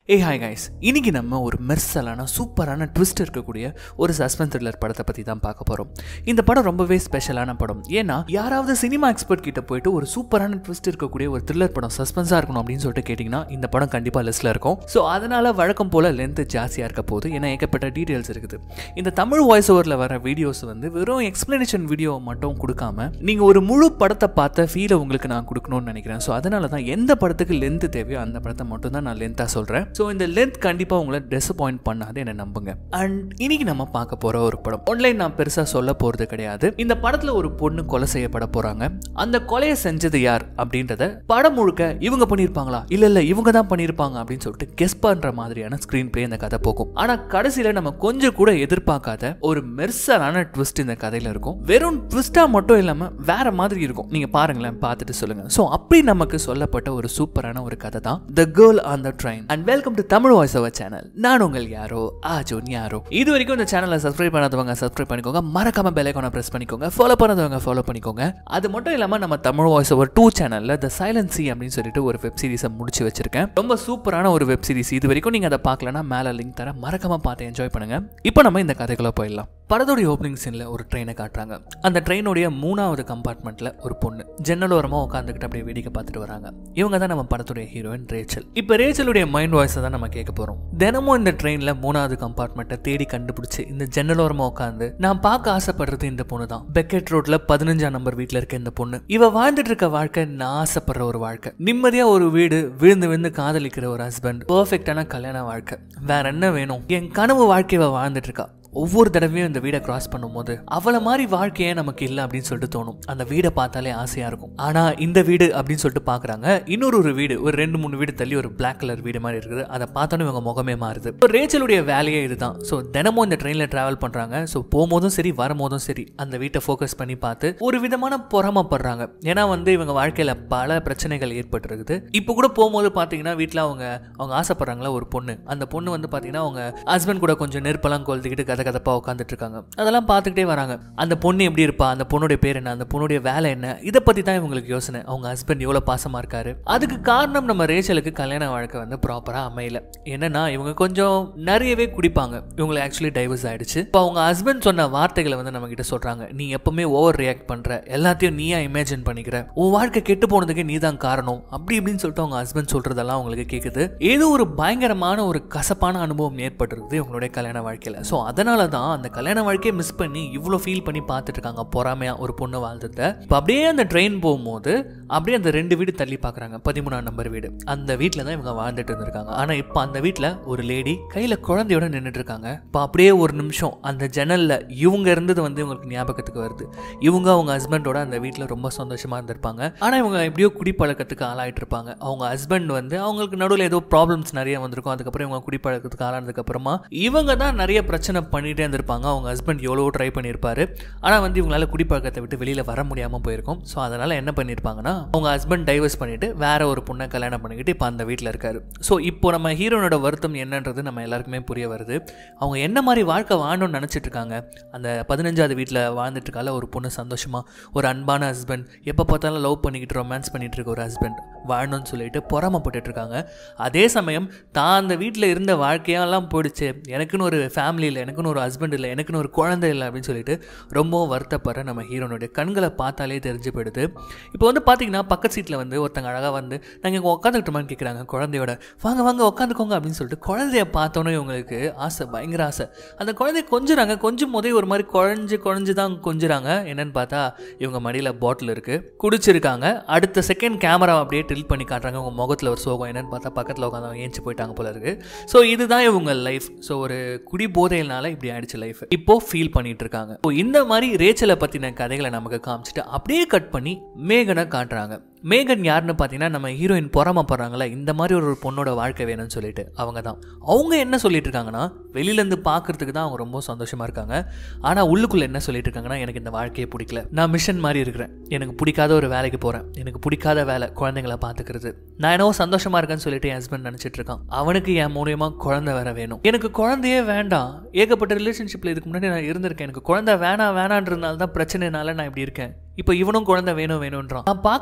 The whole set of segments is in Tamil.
ஏ ஹாய் கைஸ் இன்னைக்கு நம்ம ஒரு மெர்சலான சூப்பரான ட்விஸ்ட் இருக்கக்கூடிய ஒரு சஸ்பென்ஸ் த்ரில்லர் படத்தை பற்றி தான் பார்க்க போகிறோம் இந்த படம் ரொம்பவே ஸ்பெஷலான படம் ஏன்னா யாராவது சினிமா எக்ஸ்பர்ட் கிட்ட போயிட்டு ஒரு சூப்பரான ட்விஸ்ட் இருக்கக்கூடிய ஒரு த்ரில்லர் படம் சஸ்பென்ஸாக இருக்கணும் அப்படின்னு சொல்லிட்டு கேட்டிங்கன்னா இந்த படம் கண்டிப்பாக லிஸ்ட்டில் இருக்கும் ஸோ அதனால் வழக்கம் போல் லென்த்து ஜாஸ்தியாக இருக்க போது ஏன்னா ஏகப்பட்ட டீட்டெயில்ஸ் இருக்குது இந்த தமிழ் வாய்ஸ் ஓவரில் வர வீடியோஸ் வந்து வெறும் எக்ஸ்பிளனேஷன் வீடியோ மட்டும் கொடுக்காம நீங்கள் ஒரு முழு படத்தை பார்த்த ஃபீலை உங்களுக்கு நான் கொடுக்கணும்னு நினைக்கிறேன் ஸோ அதனால தான் எந்த படத்துக்கு லென்த்து தேவையோ அந்த படத்தை மட்டும் தான் நான் லென்த்தாக சொல்கிறேன் ஸோ இந்த லென்த் கண்டிப்பாக உங்களை டிசப்பாயிண்ட் பண்ணாது என்ன நம்புங்க அண்ட் இன்னைக்கு நம்ம பார்க்க போகிற ஒரு படம் ஆன்லைன் நான் பெருசாக சொல்ல போகிறது கிடையாது இந்த படத்தில் ஒரு பொண்ணு கொலை செய்யப்பட போகிறாங்க அந்த கொலையை செஞ்சது யார் அப்படின்றத படம் முழுக்க இவங்க பண்ணியிருப்பாங்களா இல்லை இல்லை இவங்க தான் பண்ணியிருப்பாங்க அப்படின்னு சொல்லிட்டு கெஸ் பண்ணுற மாதிரியான ஸ்க்ரீன் பிளே இந்த கதை போகும் ஆனால் கடைசியில் நம்ம கொஞ்சம் கூட எதிர்பார்க்காத ஒரு மெர்சலான ட்விஸ்ட் இந்த கதையில் இருக்கும் வெறும் ட்விஸ்ட்டாக மட்டும் இல்லாமல் வேற மாதிரி இருக்கும் நீங்கள் பாருங்களேன் பார்த்துட்டு சொல்லுங்க ஸோ அப்படி நமக்கு சொல்லப்பட்ட ஒரு சூப்பரான ஒரு கதை தான் the girl on the train and welcome to Tamil voice over channel நான் உங்கள் யாரோ ஆஜோன் யாரோ இது வரைக்கும் இந்த சேனலை சப்ஸ்கிரைப் பண்ணாதவங்க சப்ஸ்கிரைப் பண்ணிக்கோங்க மறக்காம பெல் ஐக்கானை பிரஸ் பண்ணிக்கோங்க ஃபாலோ பண்ணாதவங்க ஃபாலோ பண்ணிக்கோங்க அது மட்டும் இல்லாமல் நம்ம தமிழ் வாய்ஸ் ஓவர் டூ சேனலில் த சைலன்சி அப்படின்னு சொல்லிட்டு ஒரு வெப் சீரிஸை முடிச்சு வச்சிருக்கேன் ரொம்ப சூப்பரான ஒரு வெப் சீரிஸ் இது வரைக்கும் நீங்கள் அதை பார்க்கலன்னா மேலே லிங்க் தர மறக்காம பார்த்து என்ஜாய் பண்ணுங்க இப்போ நம்ம இந்த கதைக்குள்ள போயிடலாம் படத்தோடைய ஓப்பனிங் சீனில் ஒரு ட்ரெயினை காட்டுறாங்க அந்த ட்ரெயினுடைய மூணாவது கம்பார்ட்மெண்ட்டில் ஒரு பொண்ணு ஜன்னல் ஓரமாக உட்காந்துக்கிட்டு அப்படியே வேடிக்கை பார்த்துட்டு வராங்க இவங்க தான் நம்ம படத்துடைய ஹீரோயின் ரேச்சல் இப்போ ரேச்சலுடைய மைண்ட் வாய்ஸை தான் நம்ம கேட்க போகிறோம் தினமும் இந்த ட்ரெயினில் மூணாவது கம்பார்ட்மெண்ட்டை தேடி கண்டுபிடிச்சி இந்த ஜன்னல் ஓரமாக உட்காந்து நான் பார்க்க ஆசைப்படுறது இந்த பொண்ணு தான் பெக்கெட் ரோட்ல பதினஞ்சாம் நம்பர் வீட்டில் இருக்க இந்த பொண்ணு இவ வாழ்ந்துட்டு இருக்க வாழ்க்கை நான் ஆசைப்படுற ஒரு வாழ்க்கை நிம்மதியா ஒரு வீடு விழுந்து விழுந்து காதலிக்கிற ஒரு ஹஸ்பண்ட் பெர்ஃபெக்டான கல்யாண வாழ்க்கை வேற என்ன வேணும் என் கனவு வாழ்க்கையை வாழ்ந்துட்டு இருக்கா ஒவ்வொரு தடவையும் இந்த வீடை கிராஸ் பண்ணும்போது அவளை மாதிரி வாழ்க்கையே நமக்கு இல்லை அப்படின்னு சொல்லிட்டு தோணும் அந்த வீடை பார்த்தாலே ஆசையா இருக்கும் ஆனா இந்த வீடு அப்படின்னு சொல்லிட்டு பாக்குறாங்க இன்னொரு ஒரு வீடு ஒரு ரெண்டு மூணு வீடு தள்ளி ஒரு பிளாக் கலர் வீடு மாதிரி இருக்குது அதை பார்த்தோன்னே இவங்க முகமே மாறுது இப்போ ரேச்சலுடைய வேலையே இதுதான் ஸோ தினமும் இந்த ட்ரெயினில் டிராவல் பண்றாங்க ஸோ போகும்போதும் சரி வரும்போதும் சரி அந்த வீட்டை ஃபோக்கஸ் பண்ணி பார்த்து ஒரு விதமான பொறாமப்படுறாங்க ஏன்னா வந்து இவங்க வாழ்க்கையில பல பிரச்சனைகள் ஏற்பட்டிருக்குது இப்போ கூட போகும்போது பார்த்தீங்கன்னா வீட்டில் அவங்க அவங்க ஆசைப்படுறாங்களா ஒரு பொண்ணு அந்த பொண்ணு வந்து பார்த்தீங்கன்னா அவங்க ஹஸ்பண்ட் கூட கொஞ்சம் நெருப்பெல்லாம் கொளுத்திக்கிட்டு கதை கதப்பாக உட்காந்துட்டு இருக்காங்க அதெல்லாம் பார்த்துக்கிட்டே வராங்க அந்த பொண்ணு எப்படி இருப்பா அந்த பொண்ணுடைய பேர் என்ன அந்த பொண்ணுடைய வேலை என்ன இதை பற்றி தான் இவங்களுக்கு யோசனை அவங்க ஹஸ்பண்ட் எவ்வளோ பாசமாக இருக்காரு அதுக்கு காரணம் நம்ம ரேச்சலுக்கு கல்யாண வாழ்க்கை வந்து ப்ராப்பராக அமையல என்னன்னா இவங்க கொஞ்சம் நிறையவே குடிப்பாங்க இவங்களுக்கு ஆக்சுவலி டைவர்ஸ் ஆயிடுச்சு இப்போ அவங்க ஹஸ்பண்ட் சொன்ன வார்த்தைகளை வந்து நம்ம கிட்ட சொல்றாங்க நீ எப்பவுமே ஓவர் ரியாக்ட் பண்ற எல்லாத்தையும் நீயா இமேஜின் பண்ணிக்கிற உன் வாழ்க்கை கெட்டு போனதுக்கு நீ தான் காரணம் அப்படி இப்படின்னு சொல்லிட்டு அவங்க ஹஸ்பண்ட் சொல்றதெல்லாம் அவங்களுக்கு கேட்குது ஏதோ ஒரு பயங்கரமான ஒரு கசப்பான அனுபவம் ஏற்பட்டிருக்குது இவங்களுடைய கல்யாண வாழ்க்கையில ஸோ அதனால தான் அந்த கல்யாண வாழ்க்கையை மிஸ் பண்ணி இவ்வளோ ஃபீல் பண்ணி பார்த்துட்டு இருக்காங்க பொறாமையா ஒரு பொண்ணு வாழ்ந்தத இப்போ அப்படியே அந்த ட்ரெயின் போகும்போது அப்படியே அந்த ரெண்டு வீடு தள்ளி பார்க்குறாங்க பதிமூணாம் நம்பர் வீடு அந்த வீட்டில் தான் இவங்க வாழ்ந்துட்டு இருந்திருக்காங்க ஆனால் இப்போ அந்த வீட்டில் ஒரு லேடி கையில் குழந்தையோட நின்றுட்டு இருக்காங்க இப்போ அப்படியே ஒரு நிமிஷம் அந்த ஜன்னலில் இவங்க இருந்தது வந்து இவங்களுக்கு ஞாபகத்துக்கு வருது இவங்க அவங்க ஹஸ்பண்டோட அந்த வீட்டில் ரொம்ப சந்தோஷமாக இருந்திருப்பாங்க ஆனால் இவங்க எப்படியோ குடிப்பழக்கத்துக்கு ஆளாயிட்டு இருப்பாங்க அவங்க ஹஸ்பண்ட் வந்து அவங்களுக்கு நடுவில் ஏதோ ப்ராப்ளம்ஸ் நிறைய வந்திருக்கும் அதுக்கப்புறம் இவங்க குடிப்பழக்கத்துக்கு ஆளானதுக்கு அப்புறமா இவங்க தான் நிறைய பிரச்சனை பண்ணிட்டே இருந்திருப்பாங்க அவங்க ஹஸ்பண்ட் எவ்வளோ ட்ரை பண்ணியிருப்பாரு ஆனால் வந்து இவங்களால குடிப்பழக்கத்தை விட்டு வெளியில் வர முடியாமல் போயிருக்கும் ஸோ அதனால் என்ன பண்ணியிருப்பாங்கன்னா அவங்க ஹஸ்பண்ட் டைவர்ஸ் பண்ணிட்டு வேற ஒரு பொண்ணை கல்யாணம் பண்ணிக்கிட்டு இப்போ அந்த வீட்டில் இருக்காரு ஸோ இப்போ நம்ம ஹீரோனோட வருத்தம் என்னன்றது நம்ம எல்லாருக்குமே புரிய வருது அவங்க என்ன மாதிரி வாழ்க்கை வாழணும்னு நினச்சிட்டு இருக்காங்க அந்த பதினஞ்சாவது வீட்டில் வாழ்ந்துட்டு இருக்கால ஒரு பொண்ணு சந்தோஷமா ஒரு அன்பான ஹஸ்பண்ட் எப்போ பார்த்தாலும் லவ் பண்ணிக்கிட்டு ரொமான்ஸ் பண்ணிட்டு இருக்க ஒரு ஹஸ்பண்ட் வாழணும்னு சொல்லிட்டு பொறாமப்பட்டுட்டு இருக்காங்க அதே சமயம் தான் அந்த வீட்டில் இருந்த வாழ்க்கையெல்லாம் போயிடுச்சு எனக்குன்னு ஒரு ஃபேமிலி இல்லை எனக்குன்னு ஒரு ஹஸ்பண்ட் இல்லை எனக்குன்னு ஒரு குழந்தை இல்லை அப்படின்னு சொல்லிட்டு ரொம்ப வருத்தப்படுற நம்ம ஹீரோனுடைய கண்களை பார்த்தாலே தெரிஞ்சு போயிடுது இப்போ வந்து பார்த்தீங்கன்னா பக்கத்து சீட்டில் வந்து ஒருத்தங்க அழகாக வந்து நாங்கள் இங்கே உட்காந்துக்கிட்டோமான்னு கேட்குறாங்க குழந்தையோட வாங்க வாங்க உட்காந்துக்கோங்க அப்படின்னு சொல்லிட்டு குழந்தைய பார்த்தோன்னே இவங்களுக்கு ஆசை பயங்கர ஆசை அந்த குழந்தைய கொஞ்சுறாங்க கொஞ்சம் போதே ஒரு மாதிரி குழஞ்சு குழஞ்சு தான் கொஞ்சுறாங்க என்னன்னு பார்த்தா இவங்க மடியில் பாட்டில் இருக்குது குடிச்சிருக்காங்க அடுத்த செகண்ட் கேமரா அப்படியே டில் பண்ணி காட்டுறாங்க உங்கள் முகத்தில் ஒரு சோகம் என்னன்னு பார்த்தா பக்கத்தில் உட்காந்து ஏஞ்சி போயிட்டாங்க போல இருக்கு ஸோ இதுதான் இவங்க லைஃப் ஸோ ஒரு குடி போதையினால இப்படி ஆயிடுச்சு லைஃப் இப்போ ஃபீல் பண்ணிட்டு இருக்காங்க இப்போ இந்த மாதிரி ரேச்சலை பற்றின கதைகளை நமக்கு காமிச்சிட்டு அப்படியே கட் பண்ணி மேகனை காட்டுறாங்க மேகன் யாருன்னு பார்த்தீங்கன்னா நம்ம ஹீரோயின் பொறாமப்படுறாங்களே இந்த மாதிரி ஒரு பொண்ணோட வாழ்க்கை வேணும்னு சொல்லிட்டு அவங்க தான் அவங்க என்ன சொல்லிட்டு இருக்காங்கன்னா வெளியிலேருந்து பார்க்கறதுக்கு தான் அவங்க ரொம்ப சந்தோஷமா இருக்காங்க ஆனால் உள்ளுக்குள்ள என்ன சொல்லிட்டு இருக்காங்கன்னா எனக்கு இந்த வாழ்க்கையே பிடிக்கல நான் மிஷன் மாதிரி இருக்கிறேன் எனக்கு பிடிக்காத ஒரு வேலைக்கு போகிறேன் எனக்கு பிடிக்காத வேலை குழந்தைங்கள பார்த்துக்கிறது நான் என்னவோ சந்தோஷமா இருக்கேன்னு சொல்லிட்டு என் ஹஸ்பண்ட் நினச்சிட்டு இருக்கான் அவனுக்கு என் மூலியமா குழந்தை வேற வேணும் எனக்கு குழந்தையே வேண்டாம் ஏகப்பட்ட ரிலேஷன்ஷிப்பில் இதுக்கு முன்னாடி நான் இருந்திருக்கேன் எனக்கு குழந்தை வேணாம் வேணான்றதுனால தான் பிரச்சனைனால நான் இப்படி இருக்கேன் இப்போ இவனும் குழந்தை வேணும் வேணும்ன்றான் நான் பார்க்குற வேலை கூட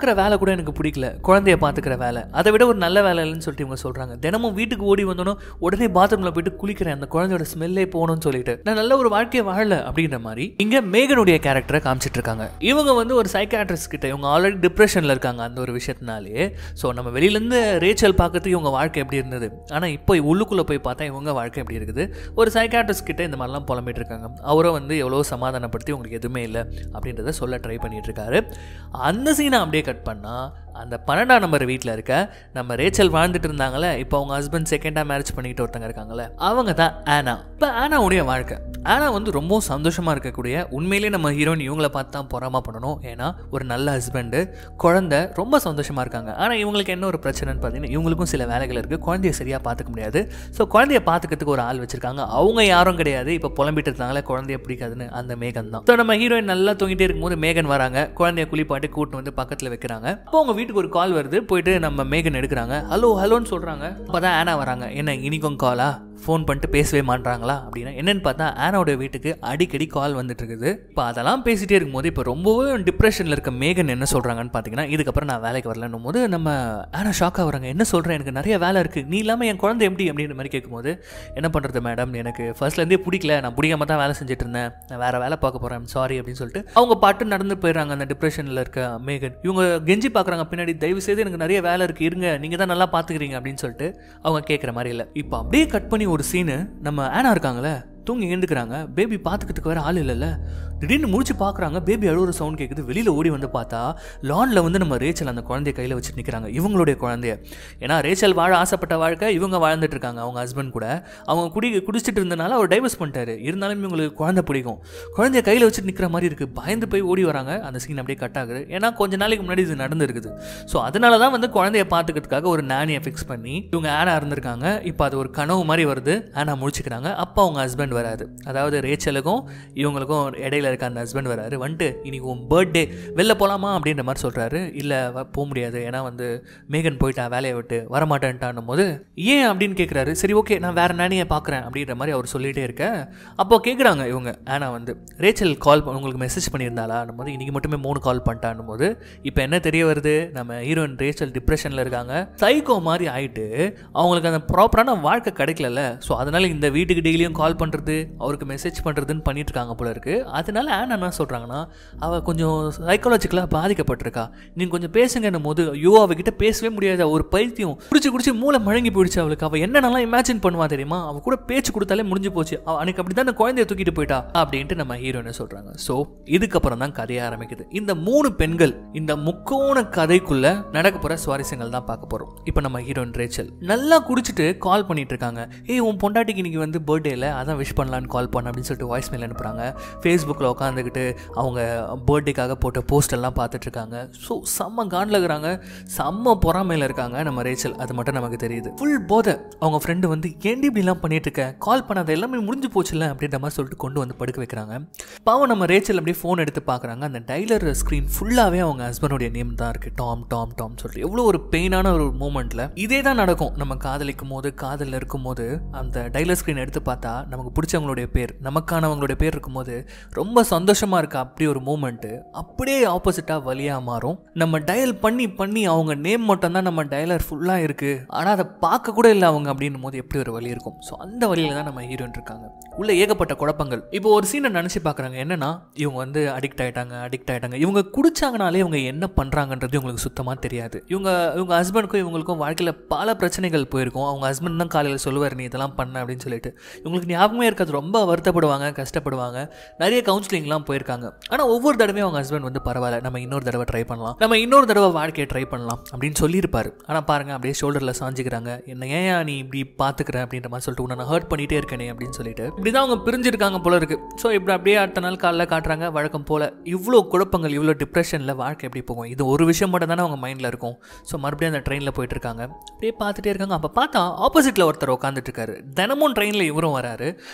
கூட எனக்கு பிடிக்கல குழந்தைய பார்த்துக்கிற வேலை அதை விட ஒரு நல்ல வேலை இல்லைன்னு சொல்லிட்டு இவங்க சொல்கிறாங்க தினமும் வீட்டுக்கு ஓடி வந்தோன்னா உடனே பாத்ரூமில் போயிட்டு குளிக்கிறேன் அந்த குழந்தையோட ஸ்மெல்லே போகணும்னு சொல்லிட்டு நான் நல்ல ஒரு வாழ்க்கையை வாழல அப்படின்ற மாதிரி இங்கே மேகனுடைய கேரக்டரை காமிச்சிட்டு இருக்காங்க இவங்க வந்து ஒரு சைக்காட்ரிஸ்ட் கிட்ட இவங்க ஆல்ரெடி டிப்ரெஷனில் இருக்காங்க அந்த ஒரு விஷயத்தினாலே ஸோ நம்ம வெளியிலேருந்து ரேச்சல் பார்க்கறதுக்கு இவங்க வாழ்க்கை எப்படி இருந்தது ஆனால் இப்போ உள்ளுக்குள்ளே போய் பார்த்தா இவங்க வாழ்க்கை எப்படி இருக்குது ஒரு சைக்காட்ரிஸ்ட் கிட்ட இந்த மாதிரிலாம் புலம்பிட்டு இருக்காங்க அவரை வந்து எவ்வளோ சமாதானப்படுத்தி உங்களுக்கு எதுவுமே இல்லை அப்படின்றத சொல்ல ட்ரை பண்ணிட்டு இருக்காரு அந்த சீனை அப்படியே கட் பண்ணால் அந்த பன்னெண்டாம் நம்பர் வீட்டில் இருக்க நம்ம ரேச்சல் வாழ்ந்துட்டு இருந்தாங்களே இப்போ அவங்க ஹஸ்பண்ட் செகண்டாக மேரேஜ் பண்ணிக்கிட்டு ஒருத்தங்க இருக்காங்களே அவங்க தான் ஆனா இப்போ ஆனாவுடைய வாழ்க்கை ஆனா வந்து ரொம்ப சந்தோஷமாக இருக்கக்கூடிய உண்மையிலேயே நம்ம ஹீரோயின் இவங்களை பார்த்து தான் பொறாம பண்ணணும் ஏன்னா ஒரு நல்ல ஹஸ்பண்டு குழந்தை ரொம்ப சந்தோஷமாக இருக்காங்க ஆனால் இவங்களுக்கு என்ன ஒரு பிரச்சனைன்னு பார்த்தீங்கன்னா இவங்களுக்கும் சில வேலைகள் இருக்குது குழந்தைய சரியாக பார்த்துக்க முடியாது ஸோ குழந்தைய பார்த்துக்கிறதுக்கு ஒரு ஆள் வச்சிருக்காங்க அவங்க யாரும் கிடையாது இப்போ புலம்பிட்டு இருந்தாங்களே குழந்தைய பிடிக்காதுன்னு அந்த மேகன் தான் ஸோ நம்ம ஹீரோயின் நல்லா தூங்கிட்டே இருக்கும்போது மேகன் வராங்க குழந்தைய குளிப்பாட்டி கூட்டு வந்து பக்கத்தில் வைக்கிறாங்க அப்போ அவங்க வீட்டுக்கு ஒரு கால் வருது போயிட்டு நம்ம மேகன் எடுக்கிறாங்க ஹலோ ஹலோன்னு சொல்கிறாங்க அப்போ தான் ஆனா வராங்க என்ன இனிக்கும் காலா ஃபோன் பண்ணிட்டு பேசவே மாட்டாங்களா அப்படின்னா என்னன்னு பார்த்தா ஆனாவோட வீட்டுக்கு அடிக்கடி கால் வந்துட்டு இருக்குது இப்போ அதெல்லாம் பேசிட்டே இருக்கும்போது இப்போ ரொம்பவே டிப்ரெஷனில் இருக்க மேகன் என்ன சொல்கிறாங்கன்னு பார்த்தீங்கன்னா இதுக்கப்புறம் நான் வேலைக்கு வரலன்னும் போது நம்ம ஆனா ஷாக் ஆகுறாங்க என்ன சொல்கிறேன் எனக்கு நிறைய வேலை இருக்குது நீ இல்லாமல் என் குழந்தை எப்படி அப்படின்ற மாதிரி கேட்கும்போது என்ன பண்ணுறது மேடம் எனக்கு ஃபர்ஸ்ட்லேருந்தே பிடிக்கல நான் பிடிக்காம தான் வேலை செஞ்சுட்டு இருந்தேன் நான் வேறு வேலை பார்க்க போகிறேன் சாரி அப்படின்னு சொல்லிட்டு அவங்க பாட்டு நடந்து போயிடுறாங்க அந்த டிப்ரெஷனில் இருக்க மேகன் இவங்க கெஞ்சி பார்க்குறாங்க பின்னாடி தயவு செய்து எனக்கு நிறைய வேலை இருக்குது இருங்க நீங்கள் தான் நல்லா பார்த்துக்கிறீங்க அப்படின்னு சொல்லிட்டு அவங்க கேட்குற மாதிரி இல்லை இப்போ அப்படியே கட் பண்ணி ஒரு சீனு நம்ம ஆனா இருக்காங்களே தூங்கி எழுந்துக்கிறாங்க பேபி பார்த்துக்கிறதுக்கு வேறு ஆள் இல்லைல்ல திடீர்னு முடிச்சு பார்க்குறாங்க பேபி அழுவுற சவுண்ட் கேட்குது வெளியில் ஓடி வந்து பார்த்தா லானில் வந்து நம்ம ரேச்சல் அந்த குழந்தைய கையில் வச்சுட்டு நிற்கிறாங்க இவங்களுடைய குழந்தைய ஏன்னா ரேச்சல் வாழ ஆசைப்பட்ட வாழ்க்கை இவங்க வாழ்ந்துட்டு இருக்காங்க அவங்க ஹஸ்பண்ட் கூட அவங்க குடி குடிச்சிட்டு இருந்தனால அவர் டைவர்ஸ் பண்ணிட்டாரு இருந்தாலும் இவங்களுக்கு குழந்தை பிடிக்கும் குழந்தைய கையில் வச்சுட்டு நிற்கிற மாதிரி இருக்குது பயந்து போய் ஓடி வராங்க அந்த சீன் அப்படியே கட் ஆகுது ஏன்னா கொஞ்ச நாளைக்கு முன்னாடி இது நடந்திருக்குது ஸோ அதனால தான் வந்து குழந்தைய பார்த்துக்கிறதுக்காக ஒரு நானியை ஃபிக்ஸ் பண்ணி இவங்க ஆனா இருந்திருக்காங்க இப்போ அது ஒரு கனவு மாதிரி வருது ஆனா முடிச்சுக்கிறாங்க அப்போ அவங்க ஹஸ்பண்ட் வராது அதாவது ரேச்சலுக்கும் இவங்களுக்கும் இடையில இருக்க அந்த ஹஸ்பண்ட் வராரு வந்துட்டு இன்னைக்கு உன் பர்த்டே வெளில போகலாமா அப்படின்ற மாதிரி சொல்கிறாரு இல்லை போக முடியாது ஏன்னா வந்து மேகன் போயிட்டா வேலையை விட்டு வரமாட்டேன்ட்டான்னும் போது ஏன் அப்படின்னு கேட்குறாரு சரி ஓகே நான் வேற நானியை பார்க்குறேன் அப்படின்ற மாதிரி அவர் சொல்லிகிட்டே இருக்க அப்போ கேட்குறாங்க இவங்க ஆனா வந்து ரேச்சல் கால் உங்களுக்கு மெசேஜ் பண்ணியிருந்தாலான்னும் போது இன்னைக்கு மட்டுமே மூணு கால் பண்ணிட்டான்னும் போது இப்போ என்ன தெரிய வருது நம்ம ஹீரோயின் ரேச்சல் டிப்ரெஷனில் இருக்காங்க சைக்கோ மாதிரி ஆயிட்டு அவங்களுக்கு அந்த ப்ராப்பரான வாழ்க்கை கிடைக்கல ஸோ அதனால இந்த வீட்டுக்கு டெய்லியும் கால் பண்ணுறது அவருக்கு மெசேஜ் பண்ணுறதுன்னு பண்ணிட்டு இருக்காங்க போல இருக்கு அதனால ஆனா என்ன சொல்கிறாங்கன்னா அவள் கொஞ்சம் சைக்காலஜிக்கலாக பாதிக்கப்பட்டிருக்கா நீங்கள் கொஞ்சம் பேசுங்கன்னும் போது ஐயோ அவகிட்ட பேசவே முடியாது ஒரு பைத்தியம் குடிச்சு குடிச்சு மூளை மழங்கி போயிடுச்சு அவளுக்கு அவள் என்னென்னலாம் இமேஜின் பண்ணுவா தெரியுமா அவள் கூட பேச்சு கொடுத்தாலே முடிஞ்சு போச்சு அவ அன்னைக்கு அப்படி தான் குழந்தைய தூக்கிட்டு போயிட்டா அப்படின்ட்டு நம்ம ஹீரோயினை சொல்கிறாங்க ஸோ இதுக்கப்புறம் தான் கதைய ஆரம்பிக்குது இந்த மூணு பெண்கள் இந்த முக்கோண கதைக்குள்ள நடக்க போகிற சுவாரஸ்யங்கள் தான் பார்க்க போகிறோம் இப்போ நம்ம ஹீரோயின் ரேச்சல் நல்லா குடிச்சிட்டு கால் பண்ணிட்டு இருக்காங்க ஏய் உன் பொண்டாட்டிக்கு இன்னைக்கு வந்து பர்த்டேல அதான் விஷ் பண்ணலான்னு கால் பண்ண அப்படின்னு சொல்லிட்டு வாய்ஸ் மெயில் அனுப்புகிறாங்க ஃபேஸ்புக்கில் உட்காந்துக்கிட்டு அவங்க பர்த்டேக்காக போட்ட போஸ்ட் எல்லாம் பார்த்துட்டு இருக்காங்க ஸோ செம்ம காண்டில் இருக்கிறாங்க செம்ம பொறாமையில் இருக்காங்க நம்ம ரேச்சல் அது மட்டும் நமக்கு தெரியுது ஃபுல் போதை அவங்க ஃப்ரெண்டு வந்து ஏன்டி இப்படிலாம் பண்ணிட்டு இருக்க கால் பண்ணாத எல்லாமே முடிஞ்சு போச்சுல அப்படின்ற மாதிரி சொல்லிட்டு கொண்டு வந்து படுக்க வைக்கிறாங்க பாவம் நம்ம ரேச்சல் அப்படியே ஃபோன் எடுத்து பார்க்குறாங்க அந்த டைலர் ஸ்க்ரீன் ஃபுல்லாகவே அவங்க ஹஸ்பண்டோடைய நேம் தான் இருக்குது டாம் டாம் டாம் சொல்லிட்டு எவ்வளோ ஒரு பெயினான ஒரு மூமெண்ட்டில் இதே தான் நடக்கும் நம்ம காதலிக்கும் போது காதலில் இருக்கும்போது அந்த டைலர் ஸ்க்ரீன் எடுத்து பார்த்தா நமக்கு பிடிச்சவங்களுடைய பேர் நமக்கானவங்களுடைய பேர் இருக்கும்போது ரொம்ப சந்தோஷமாக இருக்க அப்படி ஒரு மூமெண்ட்டு அப்படியே ஆப்போசிட்டாக வழியாக மாறும் நம்ம டயல் பண்ணி பண்ணி அவங்க நேம் மட்டும் தான் நம்ம டயலர் ஃபுல்லாக இருக்குது ஆனால் அதை பார்க்க கூட இல்லை அவங்க அப்படின்னும் போது எப்படி ஒரு வழி இருக்கும் ஸோ அந்த வழியில் தான் நம்ம ஹீரோயின் இருக்காங்க உள்ள ஏகப்பட்ட குழப்பங்கள் இப்போ ஒரு சீனை நினச்சி பார்க்குறாங்க என்னன்னா இவங்க வந்து அடிக்ட் ஆகிட்டாங்க அடிக்ட் ஆகிட்டாங்க இவங்க குடிச்சாங்கனாலே இவங்க என்ன பண்ணுறாங்கன்றது இவங்களுக்கு சுத்தமாக தெரியாது இவங்க இவங்க ஹஸ்பண்டுக்கும் இவங்களுக்கும் வாழ்க்கையில் பல பிரச்சனைகள் போயிருக்கும் அவங்க ஹஸ்பண்ட் தான் காலையில் சொல்லுவார் நீ இதெல்லாம் பண்ண அப்படின்னு சொல்லிட்டு இவங்களுக்கு ஞாபகமே இருக்காது ரொம்ப வருத்தப்படுவாங்க கஷ்டப்படுவாங்க நிறைய கவுன்சிலிங்லாம் போயிருக்காங்க ஆனால் ஒவ்வொரு தடவையும் அவங்க ஹஸ்பண்ட் வந்து பரவாயில்ல நம்ம இன்னொரு தடவை ட்ரை பண்ணலாம் நம்ம இன்னொரு தடவை வாழ்க்கையை ட்ரை பண்ணலாம் அப்படின்னு சொல்லியிருப்பாரு ஆனால் பாருங்க அப்படியே ஷோல்டரில் சாஞ்சிக்கிறாங்க என்ன ஏன் நீ இப்படி பார்த்துக்கிற அப்படின்ற மாதிரி சொல்லிட்டு உன்னை நான் ஹர்ட் பண்ணிட்டே இருக்கேனே அப்படின்னு சொல்லிட்டு இப்படி தான் அவங்க பிரிஞ்சிருக்காங்க போல இருக்கு ஸோ இப்படி அப்படியே அடுத்த நாள் காலைல காட்டுறாங்க வழக்கம் போல இவ்வளோ குழப்பங்கள் இவ்வளோ டிப்ரெஷனில் வாழ்க்கை எப்படி போகும் இது ஒரு விஷயம் மட்டும் தானே அவங்க மைண்டில் இருக்கும் ஸோ மறுபடியும் அந்த ட்ரெயினில் போயிட்டு இருக்காங்க அப்படியே பார்த்துட்டே இருக்காங்க அப்போ பார்த்தா ஆப்போசிட்டில் ஒருத்தர் உட்காந்துட்டு இருக்காரு தினமும் ட்ரெயினில் இவரும் வராரு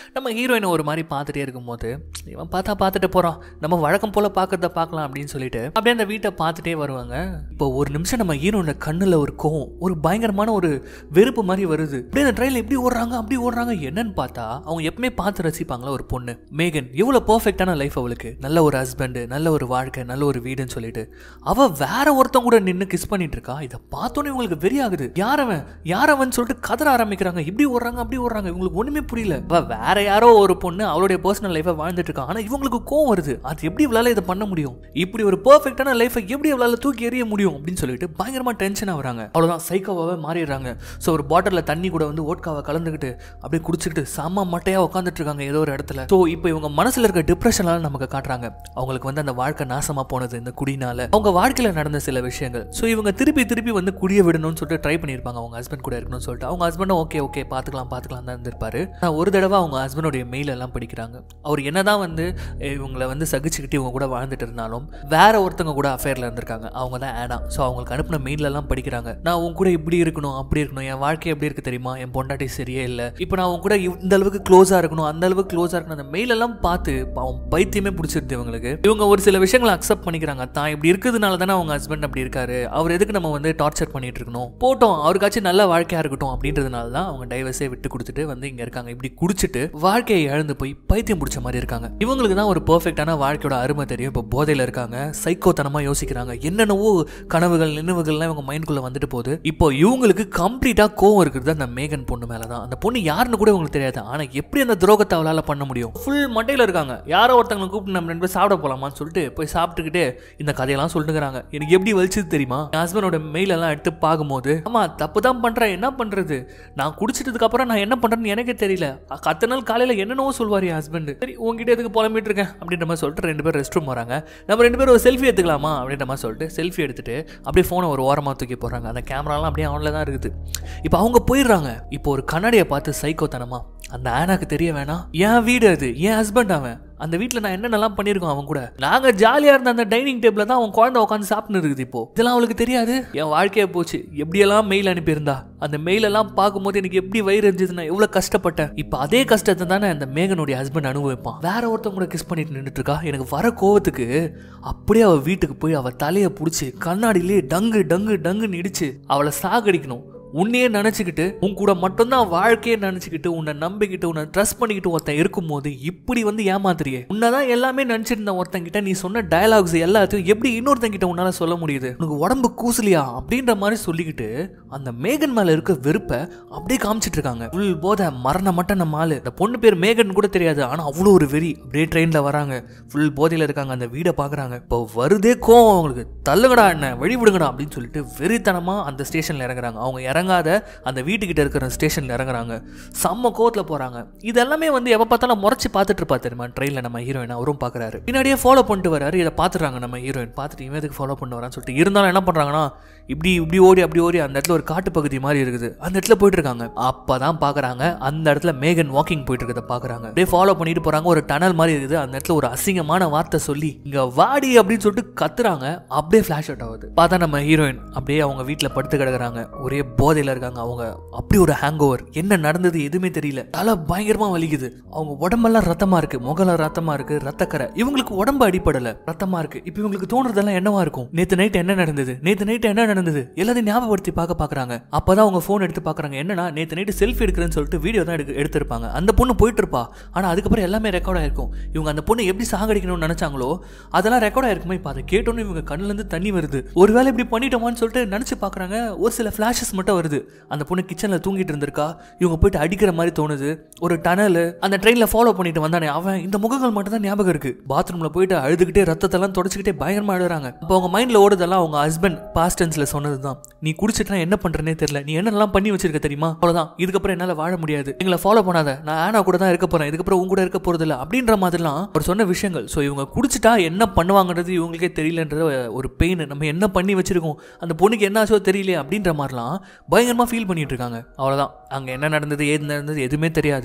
நம்ம ஹீரோயினை ஒரு மாதிரி பார்த்துட்டே இருக்கும்போது இவன் பார்த்தா பார்த்துட்டு போகிறான் நம்ம வழக்கம் போல் பார்க்கறத பார்க்கலாம் அப்படின்னு சொல்லிட்டு அப்படியே அந்த வீட்டை பார்த்துட்டே வருவாங்க இப்போ ஒரு நிமிஷம் நம்ம ஹீரோட கண்ணில் ஒரு கோவம் ஒரு பயங்கரமான ஒரு வெறுப்பு மாதிரி வருது அப்படியே அந்த ட்ரெயினில் எப்படி ஓடுறாங்க அப்படி ஓடுறாங்க என்னன்னு பார்த்தா அவங்க எப்பவுமே பார்த்து ரசிப்பாங்களா ஒரு பொண்ணு மேகன் எவ்வளோ பர்ஃபெக்டான லைஃப் அவளுக்கு நல்ல ஒரு ஹஸ்பண்டு நல்ல ஒரு வாழ்க்கை நல்ல ஒரு வீடுன்னு சொல்லிட்டு அவ வேற ஒருத்தன் கூட நின்று கிஸ் பண்ணிட்டு இருக்கா இதை பார்த்தோன்னே இவங்களுக்கு வெறி ஆகுது யாரவன் யாரவன் சொல்லிட்டு கதற ஆரம்பிக்கிறாங்க இப்படி ஓடுறாங்க அப்படி ஓடுறாங்க இவங்களுக்கு ஒண்ணுமே புரியல அவ வேற யாரோ ஒரு பொண்ணு அவளுடைய பர்சனல் லைஃபை வாழ்ந்துட்டு இருக்கா ஆனா இவங்களுக்கு கோவம் வருது அது எப்படி இவளால இதை பண்ண முடியும் இப்படி ஒரு பெர்ஃபெக்டான லைஃபை எப்படி இவளால தூக்கி எறிய முடியும் அப்படின்னு சொல்லிட்டு பயங்கரமா டென்ஷன் ஆகுறாங்க அவ்வளவுதான் சைக்கோவாவே மாறிடுறாங்க ஸோ ஒரு பாட்டிலில் தண்ணி கூட வந்து ஓட்காவை கலந்துக்கிட்டு அப்படியே குடிச்சிக்கிட்டு செம்ம மட்டையா உட்காந்துட்டு இருக்காங்க ஏதோ ஒரு இடத்துல ஸோ இப்போ இவங்க மனசுல இருக்க டிப்ரெஷனால நமக்கு காட்டுறாங்க அவங்களுக்கு வந்து அந்த வாழ்க்கை நாசமா போனது இந்த குடினால அவங்க வாழ்க்கையில நடந்த சில விஷயங்கள் ஸோ இவங்க திருப்பி திருப்பி வந்து குடிய விடணும்னு சொல்லிட்டு ட்ரை பண்ணியிருப்பாங்க அவங்க ஹஸ்பண்ட் கூட இருக்கணும்னு சொல்லிட்டு அவங்க ஹஸ்பண்டும் ஓகே ஓகே பார்த்துக்கலாம் பார்த்துக்கலாம் தான் இருந்திருப்பாரு ஆனா ஒரு தடவை அவங்க ஹஸ்பண்டோடைய மெயில் எல்லாம் படிக்கிறாங்க அவர் என்னதான் வந்து அஹ், இவங்களை வந்து சகிச்சுக்கிட்டு இவங்க கூட வாழ்ந்துட்டு இருந்தாலும் வேற ஒருத்தவங்க கூட அஃபேர்ல இருந்திருக்காங்க அவங்க தான் ஆனா ஸோ அவங்களுக்கு அனுப்பின மெயில் எல்லாம் படிக்கிறாங்க நான் உன் கூட இப்படி இருக்கணும் அப்படி இருக்கணும் என் வாழ்க்கை எப்படி இருக்கு தெரியுமா என் பொண்டாட்டி சரியே இல்லை இப்போ நான் உன் கூட இந்த அளவுக்கு க்ளோஸா இருக்கணும் அந்த அளவுக்கு க்ளோஸா இருக்கணும் அந்த மெயில் எல்லாம் பார்த்து அவன் பைத்தியமே பிடிச்சிருது இவங்களுக்கு இவங்க ஒரு சில விஷயங்களை அக்செப்ட் பண்ணிக்கிறாங்க தான் இப்படி இருக்கிறதுனால தானே அவங்க ஹஸ்பண்ட் அப்படி இருக்காரு அவர் எதுக்கு நம்ம வந்து டார்ச்சர் பண்ணிட்டு இருக்கணும் போட்டோம் அவருக்காச்சும் நல்ல வாழ்க்கையா இருக்கட்டும் அப்படின்றதுனால தான் அவங்க டைவர்ஸே விட்டு கொடுத்துட்டு வந்து இங்க இருக்காங்க இப்படி குடிச்சிட்டு வாழ்க்கையை இழந்து போய் பைத்தியம் பிடிச்ச மாதிரி இருக்காங்க இவங்களுக்கு தான் ஒரு பெர்ஃபெக்டான வாழ்க்கையோட அருமை தெரியும் இப்போ போதையில இருக்காங்க சைக்கோத்தனமா யோசிக்கிறாங்க என்னென்னவோ கனவுகள் நினைவுகள்லாம் இவங்க மைண்ட்குள்ள வந்துட்டு போகுது இப்போ இவங்களுக்கு கம்ப்ளீட்டா கோவம் இருக்கிறது அந்த மேகன் பொண்ணு மேல தான் அந்த பொண்ணு யாருன்னு கூட இவங்களுக்கு தெரியாது ஆனா எப்படி அந்த துரோகத்தை அவளால பண்ண முடியும் ஃபுல் மண்டையில இருக்காங்க யாரோ ஒருத்தவங்களை கூப்பிட்டு நம்ம ரெண்டு பேரும் சாப்பிட போலாமான்னு சொல்லிட்டு போய் சாப்பிட்டுக்கிட்டு இந்த கதையெல்லாம் சொல்லிட்டுக்கிறாங்க எனக்கு எப்படி வலிச்சது தெரியுமா என் ஹஸ்பண்டோட மெயில் எல்லாம் எடுத்து பார்க்கும்போது ஆமா தப்பு தான் பண்றேன் என்ன பண்றது நான் குடிச்சிட்டதுக்கு அப்புறம் நான் என்ன பண்றேன்னு எனக்கே தெரியல அத்தனை நாள் காலையில என்னென்னவோ சொல்வார் என் ஹஸ்பண்ட் சரி உங்ககிட்ட எதுக்கு புலம்பிட்டு இருக்கேன் அப்படின்ற மாதிரி சொல்லிட்டு ரெண்டு பேரும் ரெஸ்ட் ரூம் வராங்க நம்ம ரெண்டு பேரும் ஒரு செல்ஃபி எடுத்துக்கலாமா அப்படின்ற மாதிரி சொல்லிட்டு செல்ஃபி எடுத்துட்டு அப்படியே ஃபோனை ஒரு ஓரமாக தூக்கி போடுறாங்க அந்த கேமராலாம் அப்படியே ஆன்ல தான் இருக்குது இப்போ அவங்க போயிடுறாங்க இப்போ ஒரு கண்ணாடியை பார்த்து சைக்கோத்தனமா அந்த ஆனாக்கு தெரிய வேணாம் என் வீடு அது என் ஹஸ்பண்ட் அவன் அந்த வீட்டில் நான் என்னென்னலாம் பண்ணியிருக்கோம் அவன் கூட நாங்கள் ஜாலியாக இருந்த அந்த டைனிங் டேபிளில் தான் அவன் குழந்தை உட்காந்து சாப்பிட்டு இருக்குது இப்போ இதெல்லாம் அவளுக்கு தெரியாது என் வாழ்க்கையே போச்சு எப்படியெல்லாம் மெயில் அனுப்பியிருந்தா அந்த மெயில் எல்லாம் பார்க்கும்போது எனக்கு எப்படி வயிறு இருந்துச்சு நான் எவ்வளோ கஷ்டப்பட்டேன் இப்போ அதே கஷ்டத்தை தானே அந்த மேகனுடைய ஹஸ்பண்ட் அனுபவிப்பான் வேற ஒருத்தவங்க கூட கிஸ் பண்ணிட்டு நின்றுட்டு இருக்கா எனக்கு வர கோவத்துக்கு அப்படியே அவள் வீட்டுக்கு போய் அவள் தலையை பிடிச்சி கண்ணாடியிலே டங்கு டங்கு டங்குன்னு இடிச்சு அவளை சாகடிக்கணும் உன்னையே நினச்சிக்கிட்டு உன் கூட மட்டும்தான் வாழ்க்கையே நினச்சிக்கிட்டு உன்னை நம்பிக்கிட்டு உன்னை ட்ரஸ்ட் பண்ணிக்கிட்டு ஒருத்தன் இருக்கும்போது இப்படி வந்து ஏமாத்துறியே உன்னதான் எல்லாமே நினச்சிட்டு இருந்த ஒருத்தங்கிட்ட நீ சொன்ன டயலாக்ஸ் எல்லாத்தையும் எப்படி இன்னொருத்தங்கிட்ட உன்னால சொல்ல முடியுது உனக்கு உடம்பு கூசலியா அப்படின்ற மாதிரி சொல்லிக்கிட்டு அந்த மேகன் மேல இருக்க வெறுப்பை அப்படியே காமிச்சிட்டு இருக்காங்க ஃபுல் போத மரண மட்டும் நம்ம ஆளு இந்த பொண்ணு பேர் மேகன் கூட தெரியாது ஆனா அவ்வளோ ஒரு வெறி அப்படியே ட்ரெயின்ல வராங்க ஃபுல் போதையில இருக்காங்க அந்த வீடை பாக்குறாங்க இப்போ வருதே கோவம் அவங்களுக்கு தள்ளுங்கடா என்ன வழி விடுங்கடா அப்படின்னு சொல்லிட்டு வெறித்தனமா அந்த ஸ்டேஷன்ல இறங்குறாங்க அவங்க இறங்காத அந்த வீட்டுக்கிட்ட இருக்கிற ஸ்டேஷன்ல இறங்குறாங்க செம்ம கோவத்தில் போறாங்க இதெல்லாமே வந்து எப்போ பார்த்தாலும் முறைச்சு பார்த்துட்டு இருப்பா தெரியுமா ட்ரெயினில் நம்ம ஹீரோயின் அவரும் பார்க்குறாரு பின்னாடியே ஃபாலோ பண்ணிட்டு வராரு இதை பார்த்துறாங்க நம்ம ஹீரோயின் பார்த்துட்டு இவன் எதுக்கு ஃபாலோ பண்ண வரான்னு சொல்லிட்டு இருந்தாலும் என்ன பண்ணுறாங்கன்னா இப்படி இப்படி ஓடி அப்படி ஓடி அந்த இடத்துல ஒரு காட்டு பகுதி மாதிரி இருக்குது அந்த இடத்துல போயிட்டு இருக்காங்க அப்பதான் பார்க்குறாங்க அந்த இடத்துல மேகன் வாக்கிங் போயிட்டு இருக்கிறத பார்க்குறாங்க அப்படியே ஃபாலோ பண்ணிட்டு போறாங்க ஒரு டனல் மாதிரி இருக்குது அந்த இடத்துல ஒரு அசிங்கமான வார்த்தை சொல்லி இங்க வாடி அப்படின்னு சொல்லிட்டு கத்துறாங்க அப்படியே ஃபிளாஷ் அவுட் ஆகுது பார்த்தா நம்ம ஹீரோயின் அப்படியே அவங்க வீட்டில் படுத்து கிடக்குறாங்க ஒரே போதையில் இருக்காங்க அவங்க அப்படி ஒரு ஹேங் ஓவர் என்ன நடந்தது எதுவுமே தெரியல தலை பயங்கரமா வலிக்குது அவங்க உடம்பெல்லாம் ரத்தமா இருக்கு முகலாம் ரத்தமா இருக்கு ரத்தக்கரை இவங்களுக்கு உடம்பு அடிப்படல ரத்தமா இருக்கு இப்போ இவங்களுக்கு தோணுறதெல்லாம் என்னவா இருக்கும் நேத்து நைட் என்ன நடந்தது நேத்து நைட் என்ன நடந்தது எல்லாத்தையும் ஞாபகப்படுத்தி பார்க்க பாக்குறாங்க அப்பதான் அவங்க ஃபோன் எடுத்து பாக்குறாங்க என்னன்னா நேத்து நைட் செல்ஃபி எடுக்கிறேன்னு சொல்லிட்டு வீடியோ தான் எடுக்க எடுத்திருப்பாங்க அந்த பொண்ணு போயிட்டு இருப்பா ஆனா அதுக்கப்புறம் எல்லாமே ரெக்கார்ட் ஆயிருக்கும் இவங்க அந்த பொண்ணு எப்படி சாகடிக்கணும்னு நினைச்சாங்களோ அதெல்லாம் ரெக்கார்ட் ஆயிருக்குமே இப்போ அதை கேட்டோன்னு இவங்க கண்ணுல இருந்து தண்ணி வருது ஒருவேளை இப்படி பண்ணிட்டோமான்னு சொல்லிட்டு நினைச்சு பாக்குறாங்க ஒரு சில ஃபிளாஷஸ் மட்டும் வருது அந்த பொண்ணு கிச்சன்ல தூங்கிட்டு இருந்திருக்கா இவங்க போயிட்டு அடிக்கிற மாதிரி தோணுது ஒரு டனல் அந்த ட்ரெயின்ல ஃபாலோ பண்ணிட்டு வந்தானே அவன் இந்த முகங்கள் மட்டும் தான் ஞாபகம் இருக்கு பாத்ரூம்ல போயிட்டு அழுதுகிட்டே ரத்தத்தெல்லாம் தொடச்சிக்கிட்டே பயங்கரமா அழுறாங்க அப்போ அவங்க மைண்ட்ல ஓடுதெல்லாம் அவங்க ஹஸ்பண்ட் பாஸ்ட் டென்ஸ்ல சொன்னதுதான் நீ குடிச்சிட்டுனா என்ன பண்றேனே தெரியல நீ என்னெல்லாம் பண்ணி வச்சிருக்க தெரியுமா அவ்வளவுதான் இதுக்கப்புறம் என்னால வாழ முடியாது எங்களை ஃபாலோ பண்ணாத நான் ஆனா கூட தான் இருக்க போறேன் இதுக்கப்புறம் உங்க கூட இருக்க போறது இல்ல அப்படின்ற மாதிரிலாம் அவர் சொன்ன விஷயங்கள் ஸோ இவங்க குடிச்சிட்டா என்ன பண்ணுவாங்கன்றது இவங்களுக்கே தெரியலன்ற ஒரு பெயின் நம்ம என்ன பண்ணி வச்சிருக்கோம் அந்த பொண்ணுக்கு என்ன ஆச்சோ தெரியலையே அப்படின்ற மாதிரிலாம் பயங்கரமா ஃபீல் பண்ணிட்டு இருக்காங்க அவ்வளவுதான் அங்க என்ன நடந்தது ஏது நடந்தது எதுவுமே தெரியாது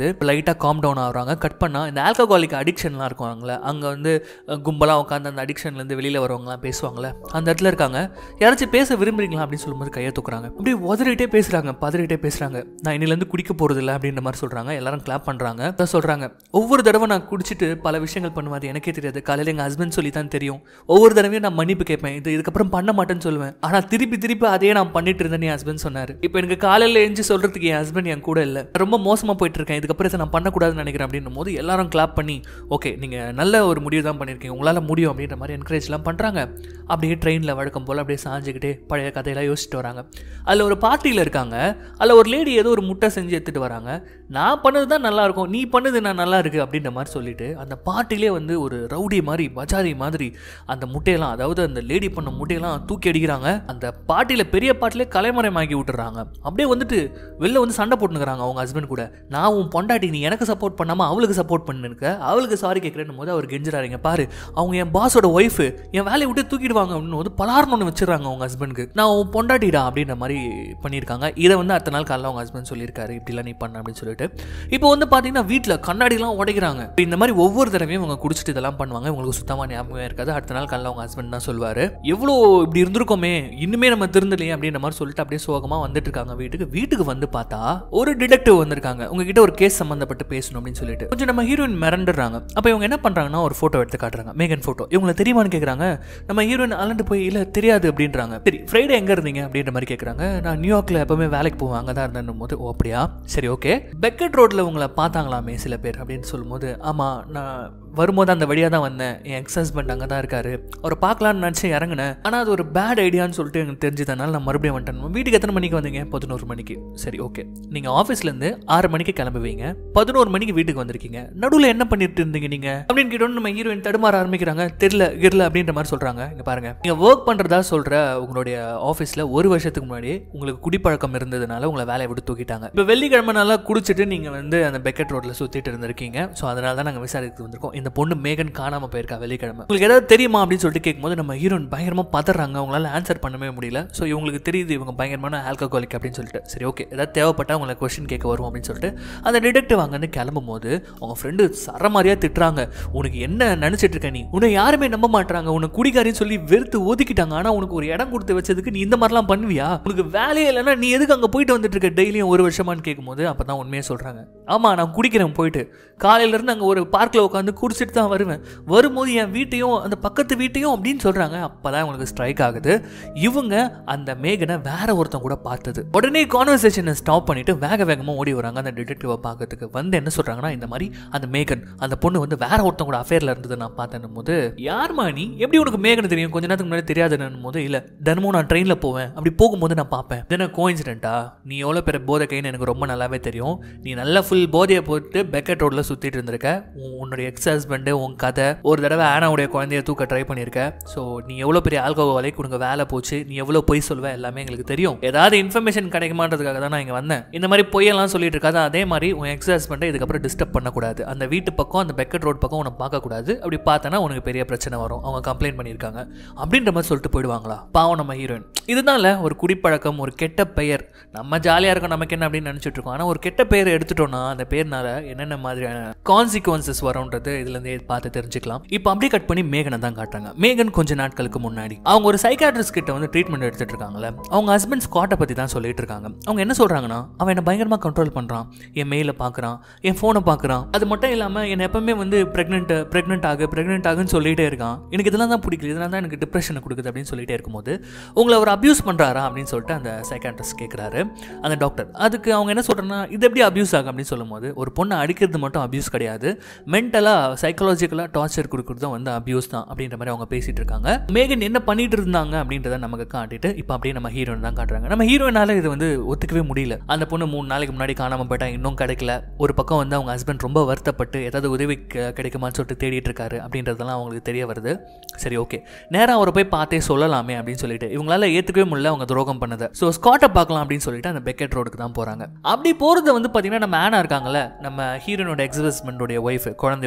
தெரியாது லைட்டாக காம் டவுன் ஆகுறாங்க கட் பண்ணால் இந்த ஆல்கஹாலிக் அடிக்ஷன்லாம் இருக்குவாங்களே அங்கே வந்து கும்பலாக உட்காந்து அந்த அடிக்ஷன்லேருந்து வெளியில் வரவங்களாம் பேசுவாங்களே அந்த இடத்துல இருக்காங்க யாராச்சும் பேச விரும்புறீங்களா அப்படின்னு சொல்லும்போது கையை தூக்குறாங்க அப்படியே உதறிட்டே பேசுகிறாங்க பதறிட்டே பேசுகிறாங்க நான் இன்னிலேருந்து குடிக்க போகிறது இல்லை அப்படின்ற மாதிரி சொல்கிறாங்க எல்லாரும் கிளாப் பண்ணுறாங்க அதான் சொல்கிறாங்க ஒவ்வொரு தடவை நான் குடிச்சிட்டு பல விஷயங்கள் பண்ணுவாது எனக்கே தெரியாது காலையில் எங்கள் ஹஸ்பண்ட் சொல்லி தான் தெரியும் ஒவ்வொரு தடவையும் நான் மன்னிப்பு கேட்பேன் இது இதுக்கப்புறம் பண்ண மாட்டேன்னு சொல்லுவேன் ஆனால் திருப்பி திருப்பி அதையே நான் பண்ணிட்டு இருந்தேன் என் ஹஸ்பண்ட் சொன்னார் இப்போ எனக்கு காலையில் எழுந்து சொல்கிறதுக்கு என் ஹஸ்பண்ட் என் கூட இல்லை ரொம்ப மோசமாக போயிட்டு இருக்கேன் இதுக்கப்புறம் இதை நான் பண்ணக்கூடாதுன்னு நினைக்கிறேன் அப்படின்னும் போது எல்லாரும் கிளாப் பண்ணி ஓகே நீங்கள் நல்ல ஒரு முடிவு தான் பண்ணியிருக்கீங்க உங்களால் முடியும் அப்படின்ற மாதிரி என்கரேஜ்லாம் பண்ணுறாங்க அப்படியே ட்ரெயினில் வழக்கம் போல் அப்படியே சாஞ்சுக்கிட்டே பழைய கதையெல்லாம் யோசிச்சுட்டு வராங்க அதில் ஒரு பார்ட்டியில் இருக்காங்க அதில் ஒரு லேடி ஏதோ ஒரு முட்டை செஞ்சு எடுத்துகிட்டு வராங்க நான் பண்ணது தான் நல்லா இருக்கும் நீ பண்ணது நான் நல்லா இருக்கு அப்படின்ற மாதிரி சொல்லிட்டு அந்த பார்ட்டிலே வந்து ஒரு ரவுடி மாதிரி பஜாரி மாதிரி அந்த முட்டையெல்லாம் அதாவது அந்த லேடி பண்ண முட்டையெல்லாம் தூக்கி அடிக்கிறாங்க அந்த பாட்டியில் பெரிய பாட்டிலே கலைமறைமாக்கி விட்டுறாங்க அப்படியே வந்துட்டு வெளில வந்து சண்டை போட்டுனுக்குறாங்க அவங்க ஹஸ்பண்ட் கூட நான் உன் பொண்டாட்டி நீ எனக்கு சப்போர்ட் பண்ணாமல் அவளுக்கு சப்போர்ட் பண்ணிருக்க அவளுக்கு சாரி கேட்குறேன்னு போது அவர் கெஞ்சுறாருங்க பாரு அவங்க என் பாஸோட ஒய்ஃபு என் வேலையை விட்டு தூக்கிடுவாங்க அப்படின்னு போது பலார்னு ஒன்று வச்சிடறாங்க அவங்க ஹஸ்பண்டுக்கு நான் உன் பொண்டாட்டிடா அப்படின்ற மாதிரி பண்ணியிருக்காங்க இதை வந்து அடுத்த நாள் காலைல அவங்க ஹஸ்பண்ட் சொல்லியிருக்காரு இப்படிலாம் நீ பண்ண அப்படின்னு சொல்லிட்டு இப்போ வந்து பார்த்தீங்கன்னா வீட்டில் கண்ணாடிலாம் உடைக்கிறாங்க இப்ப இந்த மாதிரி ஒவ்வொரு தடவையும் அவங்க குடிச்சிட்டு இதெல்லாம் பண்ணுவாங்க உங்களுக்கு சுத்தமாக ஞாபகம் இருக்காது அடுத்த நாள் காலைல அவங்க ஹஸ்பண்ட் தான் சொல்வார் எவ்வளோ இப்படி இருந்திருக்கோமே இன்னுமே நம்ம திருந்தலையே அப்படின்ற மாதிரி சொல்லிட்டு அப்படியே சோகமாக வந்துட்டு இருக்காங்க வீட்டுக்கு வீட்டுக்கு வந்து பார்த்தா ஒரு டிடெக்டிவ் வந்திருக்காங்க உங்ககிட்ட ஒரு கேஸ் சம்மந்தப்பட்டு பேசணும் அப்படின்னு சொல்லிட்டு கொஞ்சம் நம்ம ஹீரோயின் மிரண்டுறாங்க அப்போ இவங்க என்ன பண்ணுறாங்கன்னா ஒரு ஃபோட்டோ எடுத்து காட்டுறாங்க மேகன் ஃபோட்டோ இவங்களை தெரியுமான்னு கேட்குறாங்க நம்ம ஹீரோயின் அலண்டு போய் இல்லை தெரியாது அப்படின்றாங்க சரி ஃப்ரைடே எங்கே இருந்தீங்க அப்படின்ற மாதிரி கேட்குறாங்க நான் நியூயார்க்கில் எப்பவுமே வேலைக்கு போவேன் அங்கே தான் இருந்தேன் போது ஓ அப்படியா சரி ஓகே பெக்கெட் ரோட்டில் உங்களை பார்த்தாங்களாமே சில பேர் அப்படின்னு சொல்லும்போது ஆமாம் நான் வரும்போது அந்த வழியாக தான் வந்தேன் என் எக்ஸ் ஹஸ்பண்ட் அங்கே தான் இருக்காரு அவரை பார்க்கலான்னு நினச்சி இறங்கினேன் ஆனால் அது ஒரு பேட் ஐடியான்னு சொல்லிட்டு எனக்கு தெரிஞ்சதுனால நான் மறுபடியும் வந்துட்டேன் வீட்டுக்கு எத்தனை மணிக்கு வந்தீங்க பதினோரு மணிக்கு சரி ஓகே நீங்கள் ஆஃபீஸ்லேருந்து ஆறு மணிக்கு கிளம்புவீங்க பதினோரு மணிக்கு வீட்டுக்கு வந்திருக்கீங்க நடுவில் என்ன பண்ணிட்டு இருந்தீங்க நீங்கள் அப்படின்னு கேட்டோன்னு நம்ம ஹீரோயின் தடுமாற ஆரம்பிக்கிறாங்க தெரில கிரல அப்படின்ற மாதிரி சொல்கிறாங்க இங்கே பாருங்க நீங்கள் ஒர்க் பண்ணுறதா சொல்கிற உங்களுடைய ஆஃபீஸில் ஒரு வருஷத்துக்கு முன்னாடி உங்களுக்கு குடிப்பழக்கம் இருந்ததுனால உங்களை வேலையை விட்டு தூக்கிட்டாங்க இப்போ வெள்ளிக்கிழமை நாளாக குடிச்சிட்டு நீங்கள் வந்து அந்த பெக்கெட் ரோட்டில் சுற்றிட்டு இருந்திருக்கீங்க ஸோ அதனால தான் நாங்கள் விசாரிக்க வந்திருக்கோம் இந்த பொண்ணு மேகன் காணாமல் போயிருக்கா வெள்ளிக்கிழமை உங்களுக்கு ஏதாவது தெரியுமா அப்படின்னு சொல்லிட்டு கேட்கும்போது நம்ம ஹீரோயின் பயங்கரமாக பதறாங்க அவங்களால ஆன்சர் பண்ணவே முடியல ஸோ இவங்களுக்கு தெரியுது இவங்க பயங்கரமான ஆல்கஹாலிக் அப்படின்னு சொல்லிட்டு சரி ஓகே ஏதாவது தேவைப்பட்டா உங்களை கொஸ்டின் கேட்க வரும் அப்படின்னு சொல்லிட்டு அந்த டிடெக்டிவ் அங்கேருந்து கிளம்பும் போது அவங்க ஃப்ரெண்டு சரமாரியாக திட்டுறாங்க உனக்கு என்ன நினச்சிட்டு இருக்க நீ உன்னை யாருமே நம்ப மாட்டாங்க உன்னை குடிக்காரின்னு சொல்லி வெறுத்து ஒதுக்கிட்டாங்க ஆனால் உனக்கு ஒரு இடம் கொடுத்து வச்சதுக்கு நீ இந்த மாதிரிலாம் பண்ணுவியா உனக்கு வேலையே இல்லைன்னா நீ எதுக்கு அங்கே போயிட்டு வந்துட்டு இருக்க டெய்லியும் ஒரு வருஷமான்னு கேட்கும்போது அப்போ தான் உண்மையை சொல்கிறாங்க ஆமாம் நான் குடிக்கிறேன் போயிட்டு காலையிலேருந்து அங்கே ஒரு பார்க்கில் உட்காந்து குடிச்சிட்டு தான் வருவேன் வரும்போது என் வீட்டையும் அந்த பக்கத்து வீட்டையும் அப்படின்னு சொல்கிறாங்க அப்போ தான் உங்களுக்கு ஸ்ட்ரைக் ஆகுது இவங்க அந்த மேகனை வேற ஒருத்தன் கூட பார்த்தது உடனே கான்வர்சேஷனை ஸ்டாப் பண்ணிட்டு வேக வேகமாக ஓடி வராங்க அந்த டிடெக்டிவை பார்க்கறதுக்கு வந்து என்ன சொல்கிறாங்கன்னா இந்த மாதிரி அந்த மேகன் அந்த பொண்ணு வந்து வேற ஒருத்தன் கூட அஃபேரில் இருந்தது நான் பார்த்தேன் போது யார்மா நீ எப்படி உனக்கு மேகன் தெரியும் கொஞ்ச நேரத்துக்கு முன்னாடி தெரியாதுன்னு போது இல்லை தினமும் நான் ட்ரெயினில் போவேன் அப்படி போகும்போது நான் பார்ப்பேன் தின கோயின்சிடென்ட்டா நீ எவ்வளோ பேர் போதை கைன்னு எனக்கு ரொம்ப நல்லாவே தெரியும் நீ நல்லா ஃபுல் போதையை போட்டு பெக்கெட் ரோட்டில் சுற்றிட்டு இருந்திருக்க உன் உன்னுடைய எக்ஸ் ஹஸ்பண்டு உன் கதை ஒரு தடவை ஆனாவுடைய குழந்தைய தூக்க ட்ரை பண்ணியிருக்க ஸோ நீ எவ்வளோ பெரிய ஆல்கோவாலைக்கு உனக்கு வேலை போச்சு நீ எவ்வளோ பொய் சொல்லுவ எல்லாமே எங்களுக்கு தெரியும் ஏதாவது இன்ஃபர்மேஷன் கிடைக்குமான்றதுக்காக தான் நான் இங்கே வந்தேன் இந்த மாதிரி பொய்யெல்லாம் சொல்லிட்டு இருக்காது அதே மாதிரி உன் எக்ஸ் ஹஸ்பண்டை இதுக்கப்புறம் டிஸ்டர்ப் பண்ணக்கூடாது அந்த வீட்டு பக்கம் அந்த பெக்கெட் ரோட் பக்கம் உன்னை பார்க்கக்கூடாது அப்படி பார்த்தனா உனக்கு பெரிய பிரச்சனை வரும் அவங்க கம்ப்ளைண்ட் பண்ணியிருக்காங்க அப்படின்ற மாதிரி சொல்லிட்டு போயிடுவாங்களா பாவம் நம்ம ஹீரோயின் இதுதான்ல ஒரு குடிப்பழக்கம் ஒரு கெட்ட பெயர் நம்ம ஜாலியாக இருக்கோம் நமக்கு என்ன அப்படின்னு நினச்சிட்டு இருக்கோம் ஆனால் ஒரு கெட்ட பெயர் எடுத்துட்டோம்னா அந்த பேர்னால என்னென்ன மாதிரியான கான்சிக்வன்சஸ் வரும்ன்றது இதுலேருந்தே பார்த்து தெரிஞ்சுக்கலாம் இப்போ அப்படியே கட் பண்ணி மேகனை தான் காட்டுறாங்க மேகன் கொஞ்ச நாட்களுக்கு முன்னாடி அவங்க ஒரு சைக்காட்ரிஸ்ட் கிட்ட வந்து ட்ரீட்மெண்ட் எடுத்துட்டு இருக்காங்கல்ல அவங்க ஹஸ்பண்ட் ஸ்காட்டை பற்றி தான் சொல்லிட்டு இருக்காங்க அவங்க என்ன சொல்கிறாங்கன்னா அவன் என்ன பயங்கரமாக கண்ட்ரோல் பண்ணுறான் என் மெயிலை பார்க்குறான் என் ஃபோனை பார்க்குறான் அது மட்டும் இல்லாமல் என்னை எப்பவுமே வந்து ப்ரெக்னென்ட் ப்ரெக்னென்ட் ஆகு ப்ரெக்னென்ட் ஆகுன்னு சொல்லிட்டே இருக்கான் எனக்கு இதெல்லாம் தான் பிடிக்கல இதெல்லாம் தான் எனக்கு டிப்ரெஷனை கொடுக்குது அப்படின்னு சொல்லிட்டே இருக்கும்போது உங்களை அவர் அப்யூஸ் பண்ணுறாரா அப்படின்னு சொல்லிட்டு அந்த சைக்காட்ரிஸ்ட் கேட்குறாரு அந்த டாக்டர் அதுக்கு அவங்க என்ன சொல்கிறேன்னா இது எப்படி அப்யூஸ் ஆகும் அப்படின்னு சொல்லும்போது ஒரு பொண்ணை அடிக்கிறது மட்டும் அப்யூஸ் கிடையாது மென்டலாக சைக்காலஜிக்கலாக டார்ச்சர் கொடுக்குறதும் வந்து அப்யூஸ் தான் அப்படின்ற மாதிரி அவங்க பேசிட்டு இருக்காங்க மேகன் என்ன பண்ணிட்டு இருந்தாங்க அப்படின்றத நமக்கு காட்டிட்டு இப்போ அப்படியே நம்ம ஹீரோயின் தான் காட்டுறாங்க நம்ம ஹீரோயினால இது வந்து ஒத்துக்கவே முடியல அந்த பொண்ணு மூணு நாளைக்கு முன்னாடி காணாமல் போயிட்டா இன்னும் கிடைக்கல ஒரு பக்கம் வந்து அவங்க ஹஸ்பண்ட் ரொம்ப வருத்தப்பட்டு ஏதாவது உதவி க- கிடைக்குமான்னு சொல்லிட்டு தேடிட்டு இருக்காரு அப்படின்றதெல்லாம் அவங்களுக்கு தெரிய வருது சரி ஓகே நேராக அவரை போய் பார்த்தே சொல்லலாமே அப்படின்னு சொல்லிட்டு இவங்களால ஏற்றுக்கவே முடியல அவங்க துரோகம் பண்ணதை ஸோ ஸ்காட்டை பார்க்கலாம் அப்படின்னு சொல்லிட்டு அந்த பெக்கெட் ரோடுக்கு தான் போகிறாங்க அப்படி போகிறது வந்து பார்த்தீங்கன்னா நம்ம ஆனா இருக்காங்கல்ல நம்ம ஹீரோனோட எக்ஸ் ஹஸ்பண்டோடைய ஒய்ஃப் குழந்தையோட இருப்பாங்கல்ல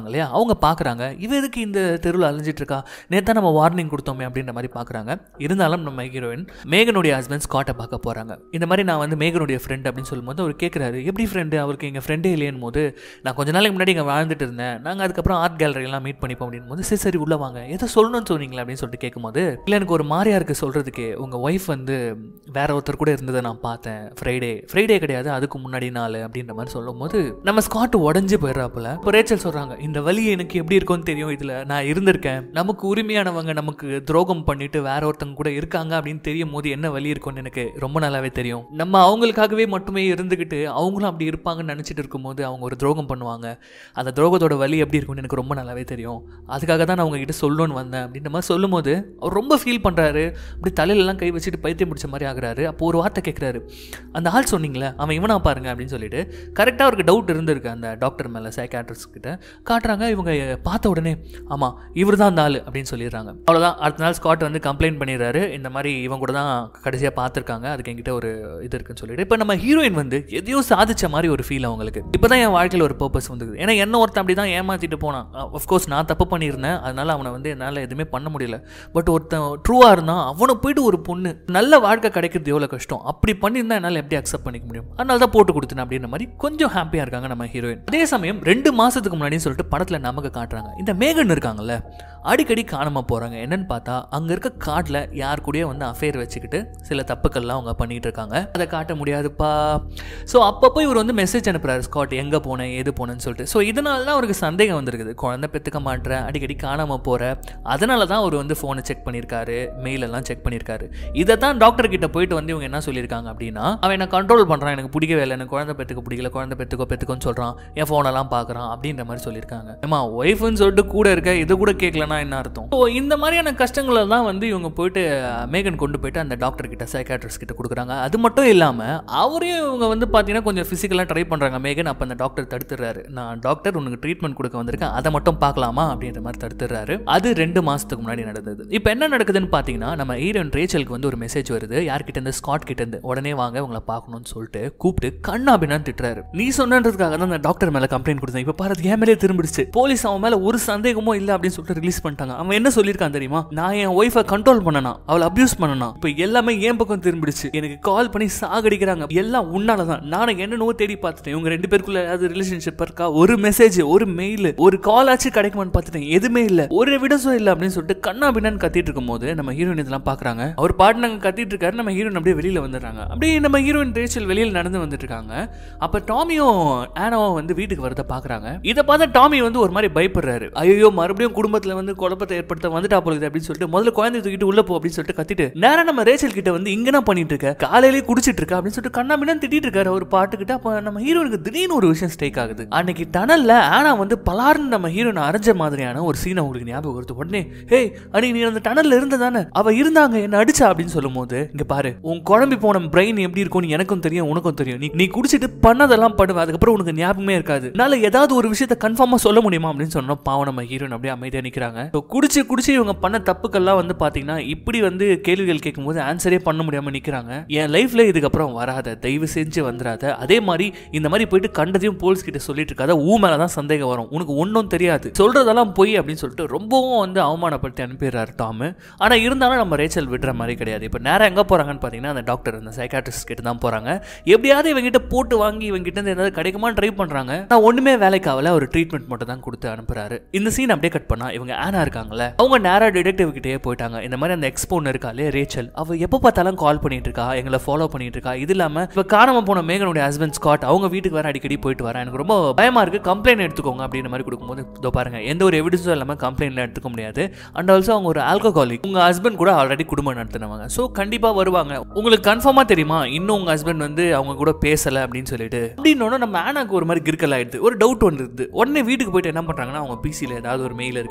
இல்லையா அவங்க பார்க்குறாங்க இவ எதுக்கு இந்த தெருவில் அலைஞ்சிட்டு இருக்கா நேத்தா நம்ம வார்னிங் கொடுத்தோமே அப்படின்ற மாதிரி பார்க்குறாங்க இருந்தாலும் நம்ம ஹீரோயின் மேகனுடைய ஹஸ்பண்ட் ஸ்காட்டை பார்க்க போகிறாங்க இந்த மாதிரி நான் வந்து மேகனுடைய ஃப்ரெண்ட் அப்படின்னு சொல்லும்போது அவர் கேட்குறாரு எப்படி ஃப்ரெண்டு அவருக்கு எங்கள் ஃப்ரெண்டே இல்லையன் போது நான் கொஞ்ச நாளைக்கு முன்னாடி இங்கே வாழ்ந்துட்டு இருந்தேன் நாங்கள் அதுக்கப்புறம் ஆர்ட் கேலரியெல்லாம் மீட் பண்ணிப்போம் அப்படின் போது சரி சரி உள்ளே வாங்க ஏதோ சொல்லணும்னு சொன்னீங்களா அப்படின்னு சொல்லிட்டு கேட்கும்போது இல்லை எனக்கு ஒரு மாதிரியா இருக்குது சொல்கிறதுக்கு உங்கள் ஒய்ஃப் வந்து வேற ஒருத்தர் கூட இருந்ததை நான் பார்த்தேன் ஃப்ரைடே ஃப்ரைடே கிடையாது அதுக்கு முன்னாடி நாள் அப்படின்ற மாதிரி சொல்லும்போது நம்ம ஸ்காட் உடஞ்சி போயிடுறாப்புல இப்போ ரேச்சல் சொல்கிறாங்க இந்த வலி எனக்கு எப்படி இருக்கும்னு தெரியும் இதில் நான் இருந்திருக்கேன் நமக்கு உரிமையானவங்க நமக்கு துரோகம் பண்ணிட்டு வேற ஒருத்தங்க கூட இருக்காங்க அப்படின்னு தெரியும் போது என்ன வலி இருக்கும்னு எனக்கு ரொம்ப நல்லாவே தெரியும் நம்ம அவங்களுக்காகவே மட்டுமே இருந்துக்கிட்டு அவங்களும் அப்படி இருப்பாங்கன்னு நினச்சிட்டு இருக்கும்போது அவங்க ஒரு துரோகம் பண்ணுவாங்க அந்த துரோகத்தோட வலி எப்படி இருக்கும்னு எனக்கு ரொம்ப நல்லாவே தெரியும் அதுக்காக தான் நான் உங்ககிட்ட சொல்லணும்னு வந்தேன் அப்படின்ற மாதிரி சொல்லும்போது அவர் ரொம்ப ஃபீல் பண்ணுறாரு அப்படி தலையிலலாம் கை வச்சுட்டு பைத்தியம் பிடிச்ச மாதிரி ஆகுறாரு அப்போ ஒரு வார்த்தை கேட்குறாரு அந்த ஆள் சொன்னீங்களே அவன் இவனா பாருங்க அப்படின்னு சொல்லிட்டு கரெக்டாக அவருக்கு டவுட் இருந்திருக்கு அந்த டாக்டர் மேலே சைக்காட்ரிஸ்ட் கிட்ட காட்டுறாங்க இவங்க பார்த்த உடனே ஆமாம் இவர் தான் அந்த ஆள் அப்படின்னு சொல்லிடுறாங்க அவ்வளோதான் அடுத்த நாள் ஸ்காட் வந்து கம்ப்ளைண்ட் பண்ணிடுறாரு இந்த மாதிரி இவங்க கூட தான் கடைசியாக பார்த்துருக்காங்க அதுக்கு என்கிட்ட ஒரு இது இருக்குன்னு சொல்லிட்டு இப்போ நம்ம ஹீரோயின் வந்து எதையோ சாதிச்ச மாதிரி ஒரு ஃபீல் அவங்களுக்கு இப்போ தான் என் வாழ்க்கையில் ஒரு பர்பஸ் வந்தது ஏன்னா என்ன ஒருத்தன் அப்படி தான் ஏமாற்றிட்டு போனான் அஃப்கோர்ஸ் நான் தப்பு பண்ணியிருந்தேன் அதனால அவனை வந்து என்னால் எதுவுமே பண்ண முடியல பட் ஒருத்தன் ட்ரூவாக இருந்தான் அவனை போயிட்டு ஒரு பொண்ணு நல்ல வாழ்க்கை கிடைக்கிறது எவ்வளோ கஷ்டம் அப்படி பண்ணியிருந்தா என்னால் எப்படி அக்செப்ட் பண்ணிக்க முடியும் அதனால தான் போட்டு கொடுத்தேன் அப்படின்ற மாதிரி கொஞ்சம் ஹாப்பியாக இருக்காங்க நம்ம ஹீரோயின் அதே சமயம் ரெண்டு மாதத்துக்கு முன்னாடின்னு சொல்லிட்டு படத்தில் நமக்கு காட்டுறாங்க இந்த மேகன் இருக்காங்கல்ல அடிக்கடி காணாம போகிறாங்க என்னன்னு பார்த்தா அங்கே இருக்க காட்டில் யார் கூடயோ வந்து அஃபேர் வச்சுக்கிட்டு சில தப்புக்கள்லாம் அவங்க பண்ணிட்டு இருக்காங்க அதை காட்ட முடியாதுப்பா ஸோ அப்பப்போ இவர் வந்து மெசேஜ் அனுப்புறாரு ஸ்காட் எங்கே போனேன் ஏது போனேன்னு சொல்லிட்டு ஸோ இதனால தான் அவருக்கு சந்தேகம் வந்திருக்குது குழந்தை பெற்றுக்க மாட்டேற அடிக்கடி காணாமல் போகிற அதனால தான் அவர் வந்து ஃபோனை செக் பண்ணியிருக்காரு மெயில் எல்லாம் செக் பண்ணியிருக்காரு இதை தான் டாக்டர் கிட்ட போயிட்டு வந்து இவங்க என்ன சொல்லியிருக்காங்க அப்படின்னா அவன் என்ன கண்ட்ரோல் பண்ணுறான் எனக்கு பிடிக்கவே இல்லை எனக்கு குழந்தை பெற்றுக்க பிடிக்கல குழந்தை பெற்றுக்கோ பெற்றுக்கோன்னு சொல்கிறான் என் ஃபோனெல்லாம் பார்க்குறான் அப்படின்ற மாதிரி சொல்லியிருக்காங்க ஏமா ஒய்ஃப்னு சொல்லிட்டு கூட இருக்க இது கூட கேட்கலன்னா என்ன அர்த்தம் ஸோ இந்த மாதிரியான கஷ்டங்களை தான் வந்து இவங்க போயிட்டு மேகன் கொண்டு போயிட்டு அந்த டாக்டர் கிட்ட சைக்காட்ரிஸ்ட் கிட்ட கொடுக்குறாங்க அது மட்டும் இல்லாமல் அவரையும் இவங்க வந்து பார்த்தீங்கன்னா கொஞ்சம் ஃபிசிக்கலாக ட்ரை பண்ணுறாங்க மேகன் அப்போ அந்த டாக்டர் தடுத்துறாரு நான் டாக்டர் உனக்கு ட்ரீட்மெண்ட் கொடுக்க வந்திருக்கேன் அதை மட்டும் பார்க்கலாமா அப்படின்ற மாதிரி தடுத்துறாரு அது ரெண்டு மாதத்துக்கு முன்னாடி நடந்தது இப்போ என்ன நடக்குதுன்னு பார்த்தீங்கன்னா நம்ம ஹீரோயின் ரேச்சலுக்கு வந்து ஒரு மெசேஜ் வருது யார்கிட்ட இருந்து ஸ்காட் கிட்ட இருந்து உடனே வாங்க உங்களை பார்க்கணும்னு சொல்லிட்டு கூப்பிட்டு கண்ணாபின்னு திட்டுறாரு நீ சொன்னதுக்காக தான் அந்த டாக்டர் மேலே கம்ப்ளைண்ட் கொடுத்தேன் இப்போ பாரு அது என் மேலே திரும்பிடுச்சு போலீஸ் அவன் மேலே ஒரு சந்தேகமும் இல்லை அப்படின்னு சொல்லிட்டு ரிலீஸ் பண்ணிட்டாங்க அவன் என்ன சொல்லியிருக்கான் தெரியுமா நான் என் ஒய்ஃபை கண்ட்ரோல் பண்ணனா அவளை அபியூஸ் பண்ணனா இப்போ எல்லாமே என் பக்கம் திரும்பிடுச்சு எனக்கு கால் பண்ணி சாகடிக்கிறாங்க எல்லாம் உன்னால தான் நானும் என்னென்னவோ தேடி பார்த்துட்டேன் இவங்க ரெண்டு பேருக்குள்ள ஏதாவது ரிலேஷன்ஷிப் இருக்கா ஒரு மெசேஜ் ஒரு மெயில் ஒரு கால் ஆச்சு கிடைக்குமான்னு பார்த்துட்டேன் எதுவுமே இல்லை ஒரு எவிடன்ஸும் இல்லை அப்படின்னு சொல்லிட்டு கண்ணா பின்னான்னு கத்திட்டு இருக்கும்போது நம்ம ஹீரோயின் இதெல்லாம் பார்க்குறாங்க அவர் பாட்டு நாங்கள் கத்திட்டு இருக்காரு நம்ம ஹீரோயின் அப்படியே வெளியில் வந்துடுறாங்க அப்படியே நம்ம ஹீரோயின் ரேச்சல் வெளியில் நடந்து வந்துட்டு இருக்காங்க அப்போ டாமியும் ஆனாவும் வந்து வீட்டுக்கு வரத பார்க்குறாங்க இதை பார்த்தா டாமி வந்து ஒரு மாதிரி பயப்படுறாரு ஐயோ மறுபடியும் குடும்பத்தில் வந்து குழப்பத்தை ஏற்படுத்த வந்துட்டா போகுது அப்படின்னு சொல்லிட்டு முதல்ல குழந்தை தூக்கிட்டு உள்ள போ அப்படின்னு சொல்லிட்டு கத்திட்டு நேரா நம்ம ரேச்சல் கிட்ட வந்து இங்க என்ன பண்ணிட்டு இருக்க காலையிலேயே குடிச்சிட்டு இருக்க அப்படின்னு சொல்லிட்டு கண்ணா மின்னு திட்டிட்டு இருக்காரு ஒரு பாட்டுக்கிட்ட அப்ப நம்ம ஹீரோனுக்கு திடீர்னு ஒரு விஷயம் ஸ்டேக் ஆகுது அன்னைக்கு டனல்ல ஆனா வந்து பலார்னு நம்ம ஹீரோனை அரைஞ்ச மாதிரியான ஒரு சீனை உங்களுக்கு ஞாபகம் வருது உடனே ஹே அன்னைக்கு நீ அந்த டனல்ல இருந்ததானே அவ இருந்தாங்க என்ன அடிச்சா அப்படின்னு சொல்லும் போது இங்க பாரு உன் குழம்பி போன பிரெயின் எப்படி இருக்கும்னு எனக்கும் தெரியும் உனக்கும் தெரியும் நீ நீ குடிச்சிட்டு பண்ணதெல்லாம் பண்ணுவ அதுக்கப்புறம் உனக்கு ஞாபகமே இருக்காது என்னால ஏதாவது ஒரு விஷயத்த கன்ஃபார்மா சொல்ல முடியுமா அப்படின்னு சொன்னோம் பாவம் நம்ம ஹீரோயின் அப்படியே அமைதியா நிக்கிறாங்க So, குடிச்சு குடிச்சு இவங்க பண்ண தப்புக்கெல்லாம் வந்து பாத்தீங்கன்னா இப்படி வந்து கேள்விகள் கேட்கும்போது ஆன்சரே பண்ண முடியாம நிக்கிறாங்க என் லைஃப்ல இதுக்கப்புறம் வராத தயவு செஞ்சு வந்துடாத அதே மாதிரி இந்த மாதிரி போயிட்டு கண்டதையும் போலீஸ் கிட்ட சொல்லிட்டு இருக்காத ஊ மேல தான் சந்தேகம் வரும் உனக்கு ஒன்றும் தெரியாது சொல்றதெல்லாம் பொய் அப்படின்னு சொல்லிட்டு ரொம்பவும் வந்து அவமானப்படுத்தி அனுப்பிடுறாரு டாம் ஆனா இருந்தாலும் நம்ம ரேச்சல் விடுற மாதிரி கிடையாது இப்போ நேரம் எங்க போறாங்கன்னு பாத்தீங்கன்னா அந்த டாக்டர் அந்த சைக்காட்ரிஸ்ட் கிட்ட தான் போறாங்க எப்படியாவது இவங்கிட்ட போட்டு வாங்கி இவங்கிட்ட இருந்து ஏதாவது கிடைக்குமான்னு ட்ரை பண்றாங்க நான் ஒண்ணுமே வேலைக்கு ஆகல ஒரு ட்ரீட்மெண்ட் மட்டும் தான் கொடுத்து அனுப்புறாரு இந்த சீன் அப்படியே கட் பண்ணா இவங்க ஆனா இருக்காங்கல்ல அவங்க நேரா டிடெக்டிவ் கிட்டே போயிட்டாங்க இந்த மாதிரி அந்த எக்ஸ்போன் இருக்காளே ரேச்சல் அவ எப்போ பார்த்தாலும் கால் பண்ணிட்டு இருக்கா எங்களை ஃபாலோ பண்ணிட்டு இருக்கா இது இல்லாம இப்ப காணாம போன மேகனுடைய ஹஸ்பண்ட் ஸ்காட் அவங்க வீட்டுக்கு வர அடிக்கடி போயிட்டு வரேன் எனக்கு ரொம்ப பயமா இருக்கு கம்ப்ளைண்ட் எடுத்துக்கோங்க அப்படின்ற மாதிரி கொடுக்கும்போது இதோ பாருங்க எந்த ஒரு எவிடன்ஸும் இல்லாம கம்ப்ளைண்ட்ல எடுத்துக்க முடியாது அண்ட் ஆல்சோ அவங்க ஒரு ஆல்கஹாலிக் உங்க ஹஸ்பண்ட் கூட ஆல்ரெடி குடும்பம் நடத்தினவங்க ஸோ கண்டிப்பா வருவாங்க உங்களுக்கு கன்ஃபார்மா தெரியுமா இன்னும் உங்க ஹஸ்பண்ட் வந்து அவங்க கூட பேசல அப்படின்னு சொல்லிட்டு அப்படின்னு நம்ம ஆனாக்கு ஒரு மாதிரி கிறுக்கல் ஆயிடுது ஒரு டவுட் வந்துருது உடனே வீட்டுக்கு போயிட்டு என்ன பண்றாங்கன்னா அவங்க பிசியில் ஏதாவது ஒரு மெயில் இருக்கா ஏதாவது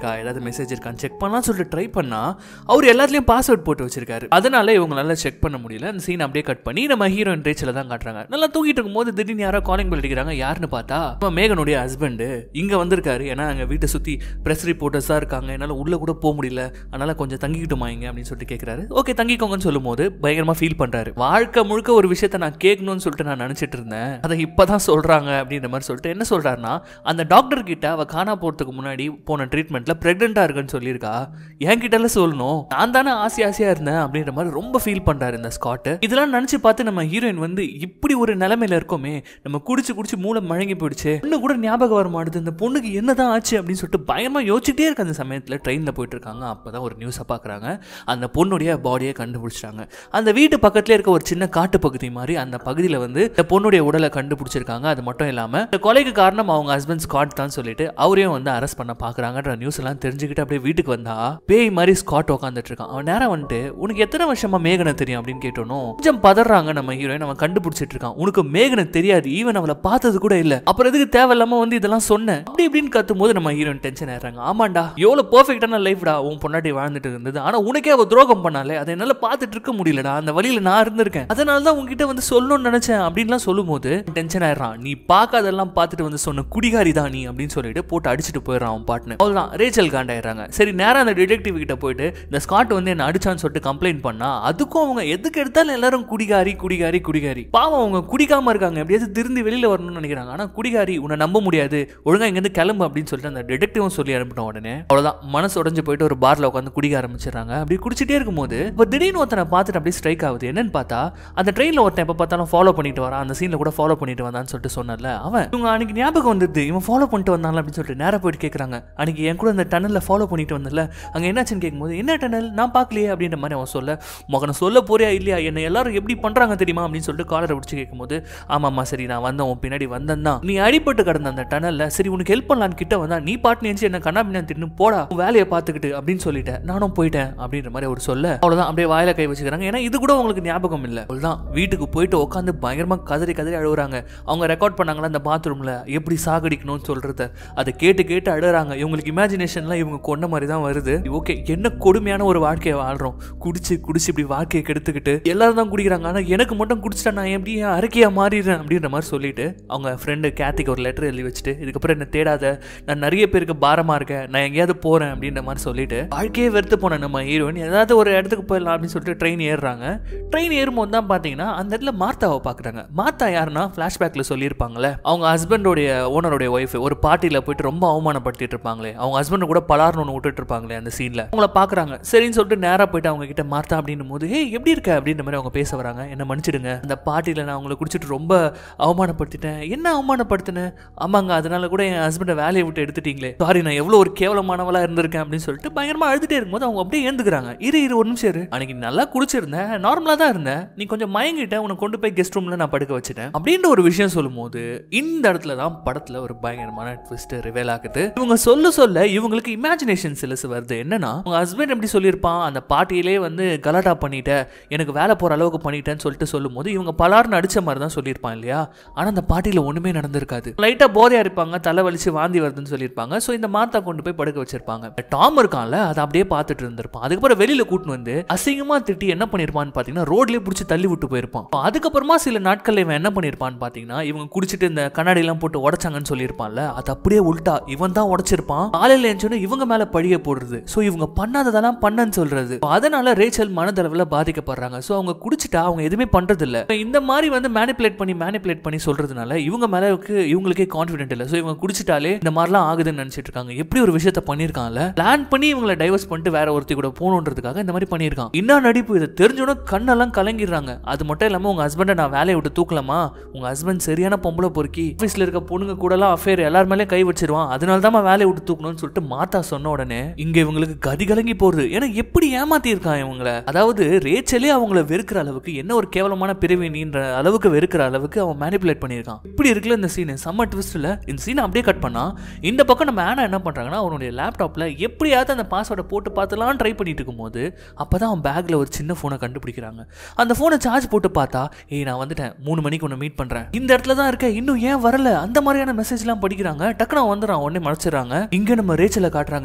மெசேஜ் இருக்கான்னு செக் பண்ணலாம் சொல்லிட்டு ட்ரை பண்ணா அவர் எல்லாத்துலயும் பாஸ்வேர்ட் போட்டு வச்சிருக்காரு அதனால இவங்களால செக் பண்ண முடியல அந்த சீன் அப்படியே கட் பண்ணி நம்ம ஹீரோயின் ரேச்சல தான் காட்டுறாங்க நல்லா தூங்கிட்டு இருக்கும்போது திடீர்னு யாரோ காலிங் பெல் அடிக்கிறாங்க யாருன்னு பார்த்தா நம்ம மேகனுடைய ஹஸ்பண்ட் இங்க வந்திருக்காரு ஏன்னா அங்க வீட்டை சுத்தி பிரஸ் ரிப்போர்ட்டர்ஸா இருக்காங்க என்னால உள்ள கூட போக முடியல அதனால கொஞ்சம் தங்கிக்கிட்டுமா இங்க அப்படின்னு சொல்லிட்டு கேட்கிறாரு ஓகே தங்கிக்கோங்கன்னு சொல்லும்போது பயங்கரமா ஃபீல் பண்றாரு வாழ்க்கை முழுக்க ஒரு விஷயத்த நான் கேட்கணும்னு சொல்லிட்டு நான் நினைச்சிட்டு இருந்தேன் அதை இப்பதான் சொல்றாங்க அப்படின்ற மாதிரி சொல்லிட்டு என்ன சொல்றாருன்னா அந்த டாக்டர் கிட்ட அவ காணா போறதுக்கு முன்னாடி போன ட்ரீட்மெண்ட்ல பிரெக்னெண்டா இருக்குன்னு சொல்லியிருக்கா என் கிட்டல சொல்லணும் நான் தானே ஆசை ஆசையா இருந்தேன் அப்படின்ற மாதிரி ரொம்ப ஃபீல் பண்றாரு இந்த ஸ்காட் இதெல்லாம் நினைச்சு பார்த்து நம்ம ஹீரோயின் வந்து இப்படி ஒரு நிலைமையில இருக்கோமே நம்ம குடிச்சு குடிச்சு மூளை மழங்கி போயிடுச்சு இன்னும் கூட ஞாபகம் வர மாட்டுது இந்த பொண்ணுக்கு என்னதான் ஆச்சு அப்படின்னு சொல்லிட்டு பயமா யோசிச்சுட்டே இருக்க அந்த சமயத்துல ட்ரெயின்ல போயிட்டு இருக்காங்க அப்பதான் ஒரு நியூஸை பாக்குறாங்க அந்த பொண்ணுடைய பாடியை கண்டுபிடிச்சிட்டாங்க அந்த வீட்டு பக்கத்துல இருக்க ஒரு சின்ன காட்டு பகுதி மாதிரி அந்த பகுதியில் வந்து இந்த பொண்ணுடைய உடலை கண்டுபிடிச்சிருக்காங்க அது மட்டும் இல்லாம இந்த கொலைக்கு காரணம் அவங்க ஹஸ்பண்ட் ஸ்காட் தான் சொல்லிட்டு அவரையும் வந்து அரெஸ்ட் பண்ண பாக்குறாங்கன்ற நியூஸ் எல்லாம் தெரிஞ்சுக்கிட்டு அப்படியே வீட்டுக்கு வந்தா பேய் மாதிரி ஸ்காட் உட்காந்துட்டு இருக்கான் அவன் நேரம் வந்துட்டு உனக்கு எத்தனை வருஷமா மேகனை தெரியும் அப்படின்னு கேட்டோனும் கொஞ்சம் பதறாங்க நம்ம ஹீரோயின் அவன் கண்டுபிடிச்சிட்டு இருக்கான் உனக்கு மேகனை தெரியாது ஈவன் அவளை பார்த்தது கூட இல்ல அப்புறம் எதுக்கு தேவையில்லாம வந்து இதெல்லாம் சொன்னேன் அப்படி இப்படின்னு கத்தும் போது நம்ம ஹீரோயின் டென்ஷன் ஆயிடுறாங்க ஆமாண்டா எவ்வளவு பெர்ஃபெக்டான லைஃப்டா உன் பொண்டாட்டி வாழ்ந்துட்டு இருந்தது ஆனா உனக்கே அவ துரோகம் பண்ணாலே அதை என்னால பார்த்துட்டு இருக்க முடியலடா அந்த வழியில நான் இருந்திருக்கேன் அதனால தான் உங்ககிட்ட வந்து சொல்லணும்னு நினைச்சேன் அப்படின்லாம் சொல்லும்போது டென்ஷன் ஆயிடுறான் நீ பார்க்காதெல்லாம் பார்த்துட்டு வந்து சொன்ன குடிகாரி தான் நீ அப்படின்னு சொல்லிட்டு போட்டு அடிச்சுட்டு போயிடுறான் அவன் பாட்டுன்னு அவ்வளவுதான் ரேச்சல் காண்டாயிடுறாங்க சரி நேரா அந்த டிடெக்டிவ் கிட்ட போயிட்டு இந்த ஸ்காட் வந்து என்ன அடிச்சான்னு சொல்லிட்டு கம்ப்ளைண்ட் பண்ணா அதுக்கும் அவங்க எதுக்கு எடுத்தாலும் எல்லாரும் குடிகாரி குடிகாரி குடிகாரி பாவம் அவங்க குடிக்காம இருக்காங்க எப்படியாவது திருந்தி வெளியில வரணும்னு நினைக்கிறாங்க ஆனா குடிகாரி உன்னை நம்ப முடியாது ஒழுங்கா இங்க இருந்து கிளம்பு அப்படின்னு சொல்லிட்டு அந்த டிடெக்டிவும் சொல்லி அனுப்பிட்டோம் உடனே அவ்வளவுதான் மனசு உடஞ்சு போயிட்டு ஒரு பார்ல உட்காந்து குடிக்க ஆரம்பிச்சிடுறாங்க அப்படி குடிச்சிட்டே இருக்கும்போது இப்போ திடீர்னு ஒருத்தனை பார்த்துட்டு அப்படியே ஸ்ட்ரைக் ஆகுது என்னன்னு பார்த்தா அந்த ட்ரெயினில் ஒருத்தன் எப்போ பார்த்தாலும் ஃபாலோ பண்ணிட்டு வரான் அந்த சீனில் கூட ஃபாலோ பண்ணிட்டு வந்தான்னு சொல்லிட்டு சொன்னல அவன் இவங்க அன்னைக்கு ஞாபகம் வந்துருது இவன் ஃபாலோ பண்ணிட்டு வந்தான்ல அப்படின்னு சொல்லிட்டு நேராக போயிட்டு கேட்குறாங்க அன்னைக்கு என் கூட அந்த டனலில் ஃபாலோ பண்ணிட்டு வந்தல அங்கே என்னாச்சுன்னு கேட்கும்போது என்ன டனல் நான் பார்க்கலையே அப்படின்ற மாதிரி அவன் சொல்ல மகனை சொல்ல போறியா இல்லையா என்னை எல்லாரும் எப்படி பண்ணுறாங்க தெரியுமா அப்படின்னு சொல்லிட்டு காலரை பிடிச்சி கேட்கும்போது ஆமாம்மா சரி நான் வந்தேன் உன் பின்னாடி வந்தேன் தான் நீ அடிபட்டு கிடந்த அந்த டனலில் சரி உனக்கு ஹெல்ப் பண்ணலான்னு கிட்ட வந்தா நீ பாட்டு நினைச்சு என்ன கண்ணா பின்னா தின்னு போடா உன் வேலையை பார்த்துக்கிட்டு அப்படின்னு சொல்லிட்டேன் நானும் போயிட்டேன் அப்படின்ற மாதிரி அவர் சொல்ல அவ்வளவுதான் அப்படியே வாயில கை வச்சுக்கிறாங்க ஏன்னா இது கூட உங்களுக்கு ஞாபகம் இல்லை அவ்வளவுதான் வீட்டுக்கு போயிட்டு உட்காந்து பயங்கரமா கதறி கதறி அழுகுறாங்க அவங்க ரெக்கார்ட் பண்ணாங்களா அந்த பாத்ரூம்ல எப்படி சாகடிக்கணும்னு சொல்றத அதை கேட்டு கேட்டு அழுறாங்க இவங்களுக்கு இமேஜினேஷன்லாம் இவங்க கொண்ட மாதிரி தான் வருது ஓகே என்ன கொடுமையான ஒரு வாழ்க்கையை வாழ்றோம் குடிச்சு குடிச்சு இப்படி வாழ்க்கையை கெடுத்துக்கிட்டு எல்லாரும் தான் குடிக்கிறாங்க ஆனா எனக்கு மட்டும் குடிச்சிட்டா நான் எப்படி என் அறிக்கையா மாறிடுறேன் அப்படின்ற மாதிரி சொல்லிட்டு அவங்க ஃப்ரெண்டு கேத்திக்கு ஒரு லெட்டர் எழுதி வச்சுட்டு இதுக்கப்புறம் என்ன தேடாத நான் நிறைய பேருக்கு பாரமா இருக்கேன் நான் எங்கேயாவது போறேன் அப்படின்ற மாதிரி சொல்லிட்டு வாழ்க்கையே வெறுத்து போன நம்ம ஹீரோயின் ஏதாவது ஒரு இடத்துக்கு போயிடலாம் அப்படின்னு சொல்லிட்டு ட்ரெயின் ஏறுறாங்க ட்ரெயின் ஏறும்போது தான் பார்த்தீங்கன்னா அந்த இடத்துல மார்த்தாவை பார்க்குறாங்க மார்த்தா யாருன்னா ஃப்ளாஷ்பேக்கில் சொல்லியிருப்பாங்களே அவங்க ஹஸ்பண்டோடைய ஓனருடைய ஒய்ஃப் ஒரு பார்ட்டியில் போயிட்டு ரொம்ப அவமானப்படுத்திட்டு இருப்பாங்களே அவங்க ஹஸ்பண்ட் கூட பலார்னு ஒன்று விட்டுட்டு இருப்பாங்களே அந்த சீனில் அவங்கள பார்க்குறாங்க சரின்னு சொல்லிட்டு நேராக போயிட்டு அவங்க கிட்ட மார்த்தா அப்படின்னும் போது ஹே எப்படி இருக்க அப்படின்ற மாதிரி அவங்க பேச வராங்க என்ன மன்னிச்சிடுங்க அந்த பார்ட்டியில் நான் அவங்கள குடிச்சிட்டு ரொம்ப அவமானப்படுத்திட்டேன் என்ன அவமானப்படுத்தினேன் ஆமாங்க அதனால கூட என் ஹஸ்பண்டை வேலையை விட்டு எடுத்துட்டீங்களே சாரி நான் எவ்வளோ ஒரு கேவலமானவளா இருந்திருக்கேன் அப்படின்னு சொல்லிட்டு பயங்கரமா அழுதுட்டே இருக்கும்போது அவங்க அப்படியே ஏந்துக்கிறாங்க இரு இரு ஒரு நிமிஷம் இரு அன்னைக்கு நல்லா குடிச்சிருந்தேன் நார்மலா தான் இருந்தேன் நீ கொஞ்சம் மயங்கிட்ட உன்னை கொண்டு போய் கெஸ்ட் ரூம்ல நான் படுக்க வச்சுட்டேன் அப்படின்ற ஒரு விஷயம் சொல்லும்போது இந்த இடத்துல தான் படத்துல ஒரு பயங்கரமான ட்விஸ்ட் ரிவேல் ஆகுது இவங்க சொல்ல சொல்ல இவங்களுக்கு இமேஜினேஷன் சிலசு வருது என்னன்னா உங்க ஹஸ்பண்ட் எப்படி சொல்லியிருப்பான் அந்த பார்ட்டியிலே வந்து கலாட்டா பண்ணிட்டேன் எனக்கு வேலை போற அளவுக்கு பண்ணிட்டேன்னு சொல்லிட்டு சொல்லும்போது இவங்க பலார்னு அடிச்ச மாதிரி தான் சொல்லியிருப்பான் இல்லையா ஆனா அந்த பார்ட்டியில ஒண்ணுமே நடந்திருக்காது லைட்டா போதையா இருப்பாங்க தலை வலிச்சு வாந்தி வருதுன்னு சொல்லியிருப்பாங்க ஸோ இந்த மாத்தா கொண்டு போய் படுக்க வச்சிருப்பாங்க டாம் இருக்கான்ல அதை அப்படியே பார்த்துட்டு இருந்திருப்பான் அதுக்கப்புறம் வெளியில கூட்டின்னு வந்து அசிங்கமா திட்டி என்ன பண்ணிருப்பான்னு பாத்தீங்கன்னா ரோட்லயே பிடிச்சி தள்ளி விட்டு போயிருப்பான் அப்ப அதுக்கப்புறமா சில நாட்கள்ல இவன் என்ன பண்ணிருப்பான்னு பாத்தீங்கன்னா இவங்க குடிச்சிட்டு இந்த கண்ணாடி எல்லாம் போட்டு உடைச்சாங்கன்னு சொல்லியிருப்பான்ல அது அப்படியே உல்டா இவன் தான் உடைச்சிருப்பான் காலையில எழுந்தோன்னு இவங்க மேல பழிய போடுறது ஸோ இவங்க பண்ணாததெல்லாம் பண்ணன்னு சொல்றது அப்ப அதனால ரேச்சல் மனதளவுல பாதிக்கப்படுறாங்க ஸோ அவங்க குடிச்சிட்டா அவங்க எதுவுமே பண்றது இல்ல இப்ப இந்த மாதிரி வந்து மேனிப்புலேட் பண்ணி மேனிப்புலேட் பண்ணி சொல்றதுனால இவங்க மேலக்கு இவங்களுக்கே கான்ஃபிடென்ட் இல்லை ஸோ இவங்க குடிச்சிட்டாலே இந்த மாதிரிலாம் ஆகுதுன்னு நினைச்சிட்டு இருக்காங்க எப்படி ஒரு விஷயத்த பண்ணிருக்காங்கல்ல பிளான் பண்ணி இவங்களை டைவர்ஸ் பண்ணிட்டு வேற ஒருத்தி கூட போகணுன்றதுக்காக இந்த மாதிரி பண்ணியிருக்கான் என்ன நடிப்பு இதை தெரிஞ்சோட கண்ணெல்லாம் கலங்கிடுறாங்க அது மட்டும் இல்லாம உங்க ஹஸ்பண்டை நான் வேலையை விட்டு தூக்கலாமா உங்க ஹஸ்பண்ட் சரியான பொம்பளை பொறுக்கி ஆஃபீஸ்ல இருக்க பொண்ணுங்க கூடலாம் அஃபேர் எல்லார் மேலேயும் கை வச்சிருவான் அதனால தான் வேலையை விட்டு தூக்கணும்னு சொல்லிட்டு மாத்தா சொன்ன உடனே இங்க இவங்களுக்கு கதி கலங்கி போறது ஏன்னா எப்படி ஏமாத்தி இருக்கான் இவங்கள அதாவது ரேச்சலே அவங்கள வெறுக்கிற அளவுக்கு என்ன ஒரு கேவலமான பிரிவினின்ற அளவுக்கு வெறுக்கிற அளவுக்கு அவன் மேனிப்புலேட் பண்ணியிருக்கான் இப்படி இருக்குல்ல இந்த சீன் செம்ம ட்விஸ்ட்ல இந்த சீனை அப்படியே கட் பண்ணா இந்த பக்கம் நம்ம ஆனா என்ன பண்றாங்கன்னா அவனுடைய லேப்டாப்ல எப்படியாவது அந்த பாஸ்வேர்டை போட்டு பார்த்துலாம் ட்ரை பண்ணிட்டு இருக்கும்போது அப்பதான் அவன் பேக்ல ஒரு சின்ன போனை கண்டுபிடிக்கிறாங்க அந்த போனை சார்ஜ் போட்டு பார்த்தா ஏய் நான் வந்துட்டேன் மூணு மணிக்கு உன்னை மீட் பண்றேன் இந்த இடத்துல தான் இருக்க இன்னும் ஏன் வரல அந்த மாதிரியான மெசேஜ்லாம் படிக்கிறாங்க டக்குனு அவன் வந்துடுறான் உடனே மறைச்சிடறாங்க இங்க நம்ம ரேச்சலை காட்டுறாங்க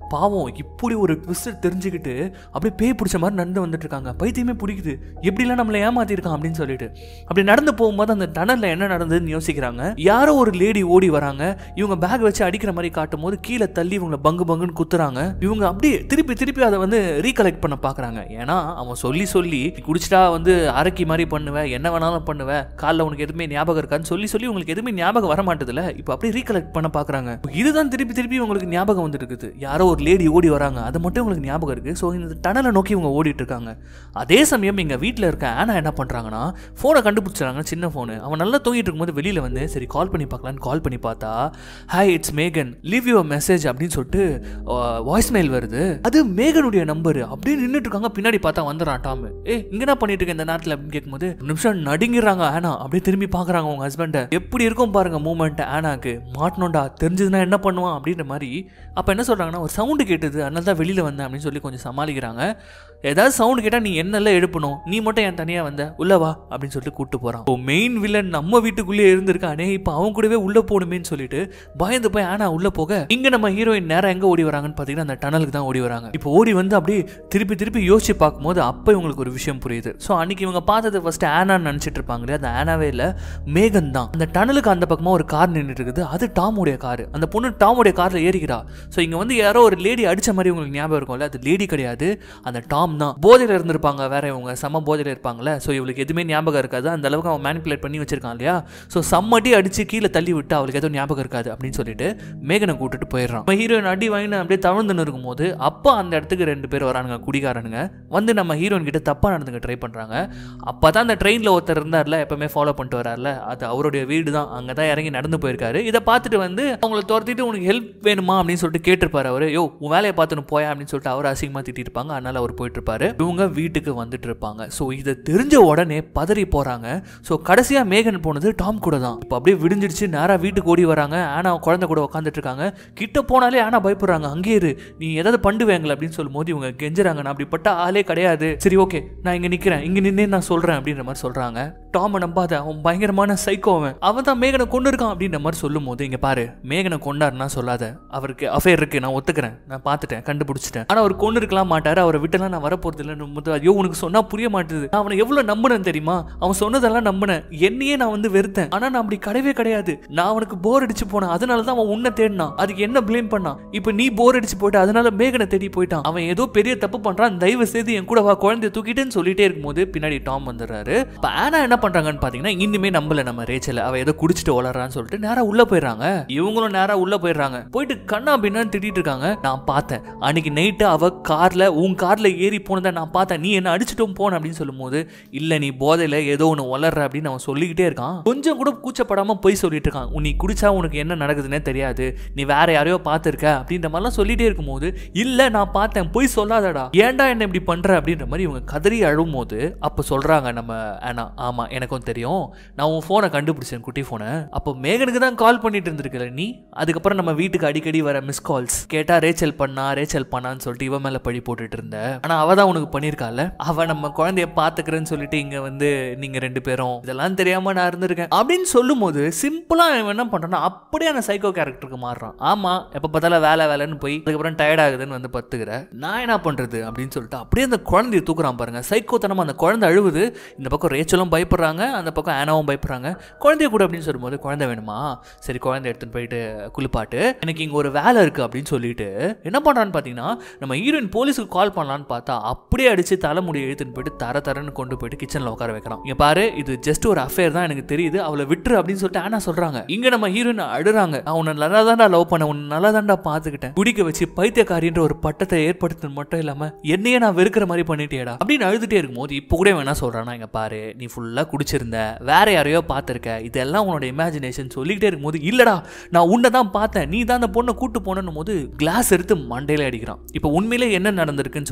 பாவம் இப்படி ஒரு ட்விஸ்ட் தெரிஞ்சுக்கிட்டு அப்படியே பேய் பிடிச்ச மாதிரி நடந்து வந்துட்டு இருக்காங்க பைத்தியமே பிடிக்குது எப்படிலாம் நம்மளை ஏமாத்திருக்கான் அப்படின்னு சொல்லிட்டு அப்படி நடந்து போகும்போது அந்த டனல்ல என்ன நடந்ததுன்னு யோசிக்கிறாங்க யாரோ ஒரு லேடி ஓடி வராங்க இவங்க பேக் வச்சு அடிக்கிற மாதிரி காட்டும் போது கீழே தள்ளி இவங்களை பங்கு பங்குன்னு குத்துறாங்க இவங்க அப்படியே திருப்பி திருப்பி அதை வந்து ரீகலெக்ட் பண்ண பாக்குறாங்க ஏன்னா அவன் சொல்லி சொல்லி "நீ குடிச்சிட்டா வந்து அரக்கி மாதிரி பண்ணுவ என்ன வேணாலும் பண்ணுவ காலைல உனக்கு எதுவுமே ஞாபகம் இருக்கான்னு சொல்லி சொல்லி உங்களுக்கு எதுவுமே ஞாபகம் வர மாட்டதுல இப்போ அப்படியே ரீகலெக்ட் பண்ண பாக்குறாங்க இதுதான் திருப்பி திருப்பி உங்களுக்கு ஞாபகம் வந்துட்டு இருக்குது யாரோ ஒரு லேடி ஓடி வராங்க அது மட்டும் உங்களுக்கு ஞாபகம் இருக்கு ஸோ இந்த டனலை நோக்கி இவங்க ஓடிட்டு இருக்காங்க அதே சமயம் எங்க வீட்டில் இருக்க ஆனா என்ன பண்றாங்கன்னா ஃபோனை கண்டுபிடிச்சாங்க சின்ன ஃபோனு அவன் நல்லா தூங்கிட்டு இருக்கும்போது வெளியில வந்து சரி கால் பண்ணி பார்க்கலான்னு கால் பண்ணி பார்த்தா hi it's Megan leave your message அப்படின்னு சொல்லிட்டு வாய்ஸ் மெயில் வருது அது மேகனுடைய நம்பர் அப்படியே நின்றுட்டு இருக்காங்க பின்னாடி பார்த்தா வந்துடுறான் டாம் ஏ இங்க என்ன பண்ணிட்டு இருக்க இந்த நேரத்தில் அப்படின்னு கேட்கும்போது ஒரு நிமிஷம் நடுங்கிறாங்க ஆனா அப்படியே திரும்பி பார்க்கறாங்க உங்க ஹஸ்பண்டை எப்படி இருக்கும் பாருங்க மூமெண்ட் ஆனாக்கு மாட்டணும்டா தெரிஞ்சதுன்னா என்ன பண்ணுவான் அப்படின்ற மாதிரி அப்ப என்ன சொல்றாங்கன்னா ஒரு சவுண்டு கேட்டது அதனால தான் வெளியில வந்தேன் அப்படின்னு சொல்லி கொஞ்சம் சமாளிக்கிறாங்க ஏதாவது சவுண்ட் கேட்டா நீ என்னெல்லாம் எழுப்பணும் நீ மட்டும் என் தனியா வந்த உள்ள வா அப்படின்னு சொல்லிட்டு கூட்டு போறான் இப்போ மெயின் வில்லன் நம்ம வீட்டுக்குள்ளேயே இருந்திருக்கானே இப்போ அவன் கூடவே உள்ள போகணுமேன்னு சொல்லிட்டு பயந்து போய் ஆனா உள்ள போக இங்க நம்ம ஹீரோயின் நேரம் எங்க ஓடி வராங்கன்னு பாத்தீங்கன்னா அந்த டனலுக்கு தான் ஓடி வராங்க இப்போ ஓடி வந்து அப்படியே திருப்பி திருப்பி யோசிச்சு பார்க்கும்போது அப்போ இவங்களுக்கு ஒரு விஷயம் புரியுது ஸோ அன்னைக்கு இவங்க பார்த்தது ஃபர்ஸ்ட் ஆனான்னு நினைச்சிட்டு இருப்பாங்க இல்லையா அந்த ஆனாவே இல்லை மேகன் தான் அந்த டனலுக்கு அந்த பக்கமா ஒரு கார் நின்றுட்டு இருக்குது அது டாமுடைய கார் அந்த பொண்ணு டாமுடைய கார்ல ஏறிக்கிறா ஸோ இங்க வந்து யாரோ ஒரு லேடி அடிச்ச மாதிரி உங்களுக்கு ஞாபகம் இருக்கும்ல அது லேடி கிடையாது அந்த டாம் தான் போதையில இருந்திருப்பாங்க வேற இவங்க செம்ம போதையில இருப்பாங்கல்ல ஸோ இவளுக்கு எதுவுமே ஞாபகம் இருக்காது அந்த அளவுக்கு அவன் மேனிப்புலேட் பண்ணி வச்சிருக்கான் இல்லையா ஸோ சம்மட்டி அடிச்சு கீழே தள்ளி விட்டு அவளுக்கு எதுவும் ஞாபகம் இருக்காது அப்படின்னு சொல்லிட்டு மேகனை கூட்டிட்டு போயிடுறான் நம்ம ஹீரோயின் அடி வாங்கினு அப்படியே தவழ்ந்துன்னு இருக்கும்போது அப்போ அந்த இடத்துக்கு ரெண்டு பேர் வரானுங்க குடிகாரனுங்க வந்து நம்ம ஹீரோயின் கிட்ட தப்பா நடந்துக்க ட்ரை பண்றாங்க அப்பதான் அந்த ட்ரெயின்ல ஒருத்தர் இருந்தார்ல எப்பவுமே ஃபாலோ பண்ணிட்டு வரார்ல அது அவருடைய வீடு தான் அங்கே தான் இறங்கி நடந்து போயிருக்காரு இதை பார்த்துட்டு வந்து அவங்கள துரத்திட்டு உனக்கு ஹெல்ப் வேணுமா அப்படின்னு சொல்லிட்டு கேட்டிருப்பாரு அவரு யோ உன் வேலையை பார்த்துன்னு போயா அப்படின்னு சொல்லிட்டு அவர் அசிங்கமா திட்டிட்டு இருப்பாங்க அதனால அவர் போயிட்டு இருப்பாரு இவங்க வீட்டுக்கு வந்துட்டு இருப்பாங்க ஸோ இதை தெரிஞ்ச உடனே பதறி போறாங்க ஸோ கடைசியா மேகன் போனது டாம் கூட தான் இப்போ அப்படியே விடிஞ்சிடுச்சு நேரா வீட்டுக்கு ஓடி வராங்க ஆனா குழந்தை கூட உட்காந்துட்டு இருக்காங்க கிட்ட போனாலே ஆனா பயப்படுறாங்க அங்கே இரு நீ ஏதாவது பண்ணுவேங்களே அப்படின்னு சொல்லும் போது இவங்க கெஞ்சுறாங்க நான் அப்படிப்பட்ட ஆளே கிடையாது சரி ஓகே நான் இங்க நிக்கிறேன் இங்க நின்னே நான் சொல்றேன் அப்படின்ற மாதிரி சொல்றாங்க டாமை நம்பாத அவன் பயங்கரமான சைக்கோ அவன் அவன் தான் மேகனை கொண்டு இருக்கான் அப்படின்ற மாதிரி சொல்லும் போது இங்க பாரு மேகனை கொண்டாருன்னா சொல்லாத அவருக்கு அஃபேர் இருக்கு நான் ஒத்துக்கிறேன் நான் பார்த்துட்டேன் கண்டுபிடிச்சிட்டேன் ஆனா அவர் கொண்டு இருக்கலாம் மாட்டாரு அவரை விட்டெல்லாம் நான் வரப்போறது இல்லைன்னு போது ஐயோ உனக்கு சொன்னா புரிய மாட்டுது நான் அவனை எவ்வளவு நம்பினேன் தெரியுமா அவன் சொன்னதெல்லாம் நம்பினேன் என்னையே நான் வந்து வெறுத்தேன் ஆனா நான் அப்படி கிடையவே கிடையாது நான் அவனுக்கு போர் அடிச்சு போனேன் அதனால தான் அவன் உன்னை தேடினான் அதுக்கு என்ன ப்ளேம் பண்ணான் இப்போ நீ போர் அடிச்சு போயிட்ட அதனால மேகனை தேடி போயிட்டான் அவன் ஏதோ பெரிய தப்பு பண்றான் தயவு செய்து என் கூட வா குழந்தைய தூக்கிட்டேன்னு சொல்லிட்டே இருக்கும்போது பின்னாடி டாம் வந்துடுறாரு இப்போ ஆனா என்ன பண்றாங்கன்னு பாத்தீங்கன்னா இன்னுமே நம்பல நம்ம ரேச்சல அவ ஏதோ குடிச்சிட்டு வளர்றான்னு சொல்லிட்டு நேரா உள்ள போயிடுறாங்க இவங்களும் நேரா உள்ள போயிடுறாங்க போயிட்டு கண்ணா பின்னான்னு திட்டிட்டு இருக்காங்க நான் பார்த்தேன் அன்னைக்கு நைட்டு அவ கார்ல உன் கார்ல ஏறி போனதை நான் பார்த்தேன் நீ என்ன அடிச்சிட்டும் போன அப்படின்னு சொல்லும்போது இல்ல நீ போதையில ஏதோ ஒன்று வளர்ற அப்படின்னு அவன் சொல்லிக்கிட்டே இருக்கான் கொஞ்சம் கூட கூச்சப்படாம போய் சொல்லிட்டு இருக்கான் உன் நீ குடிச்சா உனக்கு என்ன நடக்குதுன்னே தெரியாது நீ வேற யாரையோ பார்த்துருக்க அப்படின்ற மாதிரிலாம் சொல்லிட்டே இருக்கும்போது இல்ல நான் பார்த்தேன் போய் சொல்லாதடா ஏன்டா என்ன இப்படி பண்ற அப்படின்ற மாதிரி இவங்க கதறி அழும் போது அப்போ சொல்றாங்க நம்ம ஆனா ஆமா எனக்கும் தெரியும் நான் உன் ஃபோனை கண்டுபிடிச்சேன் குட்டி ஃபோனை அப்போ மேகனுக்கு தான் கால் பண்ணிட்டு இருந்திருக்கல நீ அதுக்கப்புறம் நம்ம வீட்டுக்கு அடிக்கடி வர மிஸ் கால்ஸ் கேட்டா ரேச்சல் பண்ணா ரேச்சல் பண்ணான்னு சொல்லிட்டு இவன் மேல பழி போட்டுட்டு இருந்த ஆனா அவ தான் உனக்கு பண்ணிருக்கால அவ நம்ம குழந்தைய பாத்துக்கிறேன்னு சொல்லிட்டு இங்க வந்து நீங்க ரெண்டு பேரும் இதெல்லாம் தெரியாம நான் இருந்திருக்கேன் அப்படின்னு சொல்லும் போது சிம்பிளா இவன் என்ன பண்றான்னா அப்படியே அந்த சைக்கோ கேரக்டருக்கு மாறுறான் ஆமா எப்ப பார்த்தாலும் வேலை வேலைன்னு போய் அதுக்கப்புறம் டயர்ட் ஆகுதுன்னு வந்து பத்துக்கிற நான் என்ன பண்றது அப்படின்னு சொல்லிட்டு அப்படியே அந்த குழந்தைய தூக்குறான் பாருங்க சைக்கோத்தனமா அந்த குழந்தை அழுவுது இந்த பக்கம் ரேச்சலும் பயப்படுறாங்க அந்த பக்கம் ஆனாவும் பயப்படுறாங்க குழந்தைய கூட அப்படின்னு சொல்லும்போது குழந்தை வேணுமா சரி குழந்தை எடுத்துன்னு போயிட்டு குளிப்பாட்டு எனக்கு இங்க ஒரு வேலை இருக்கு அப்படின்னு சொல்லிட்டு என்ன பண்றான்னு பாத்தீங்கன்னா நம்ம ஹீரோயின் போலீஸுக்கு கால் பண்ணலான்னு பார்த்தா அப்படியே அடிச்சு தலைமுடி இழுத்துன்னு போயிட்டு தர தரன்னு கொண்டு போயிட்டு கிச்சன்ல உட்கார வைக்கிறான் இங்க பாரு இது ஜஸ்ட் ஒரு அஃபேர் தான் எனக்கு தெரியுது அவளை விட்டுரு அப்படின்னு சொல்லிட்டு ஆனா சொல்றாங்க இங்க நம்ம ஹீரோயின் அழுறாங்க அவனை நல்லா தான்டா லவ் பண்ண உன்னை நல்லா தான்டா பாத்துக்கிட்டேன் குடிக்க வச்சு பைத்தியக்காரின்ற ஒரு பட்டத்தை ஏற்படுத்தினது மட்டும் இல்லாம என்னையே நான் வெறுக்கிற மாதிரி பண்ணிட்டேடா அப்படின்னு அழுதுட்டே இருக்கும்போது இப்போ கூட வேணா சொல்றானா இங்க பாரு நீ ஃபுல்லா குடிச்சிருந்த வேற யாரையோ பார்த்திருக்க இதெல்லாம் உன்னோட இமேஜினேஷன் சொல்லிக்கிட்டே இருக்கும்போது இல்லடா நான் உன்னை தான் பார்த்தேன் நீ தான் அந்த பொண்ணை கூட்டு போனணும் போது கிளாஸ் எடுத்து மண்டையில அடிக்கிறான் இப்போ உண்மையிலே என்ன நடந்திருக்குன்னு சொல்லிட்டு நமக்கு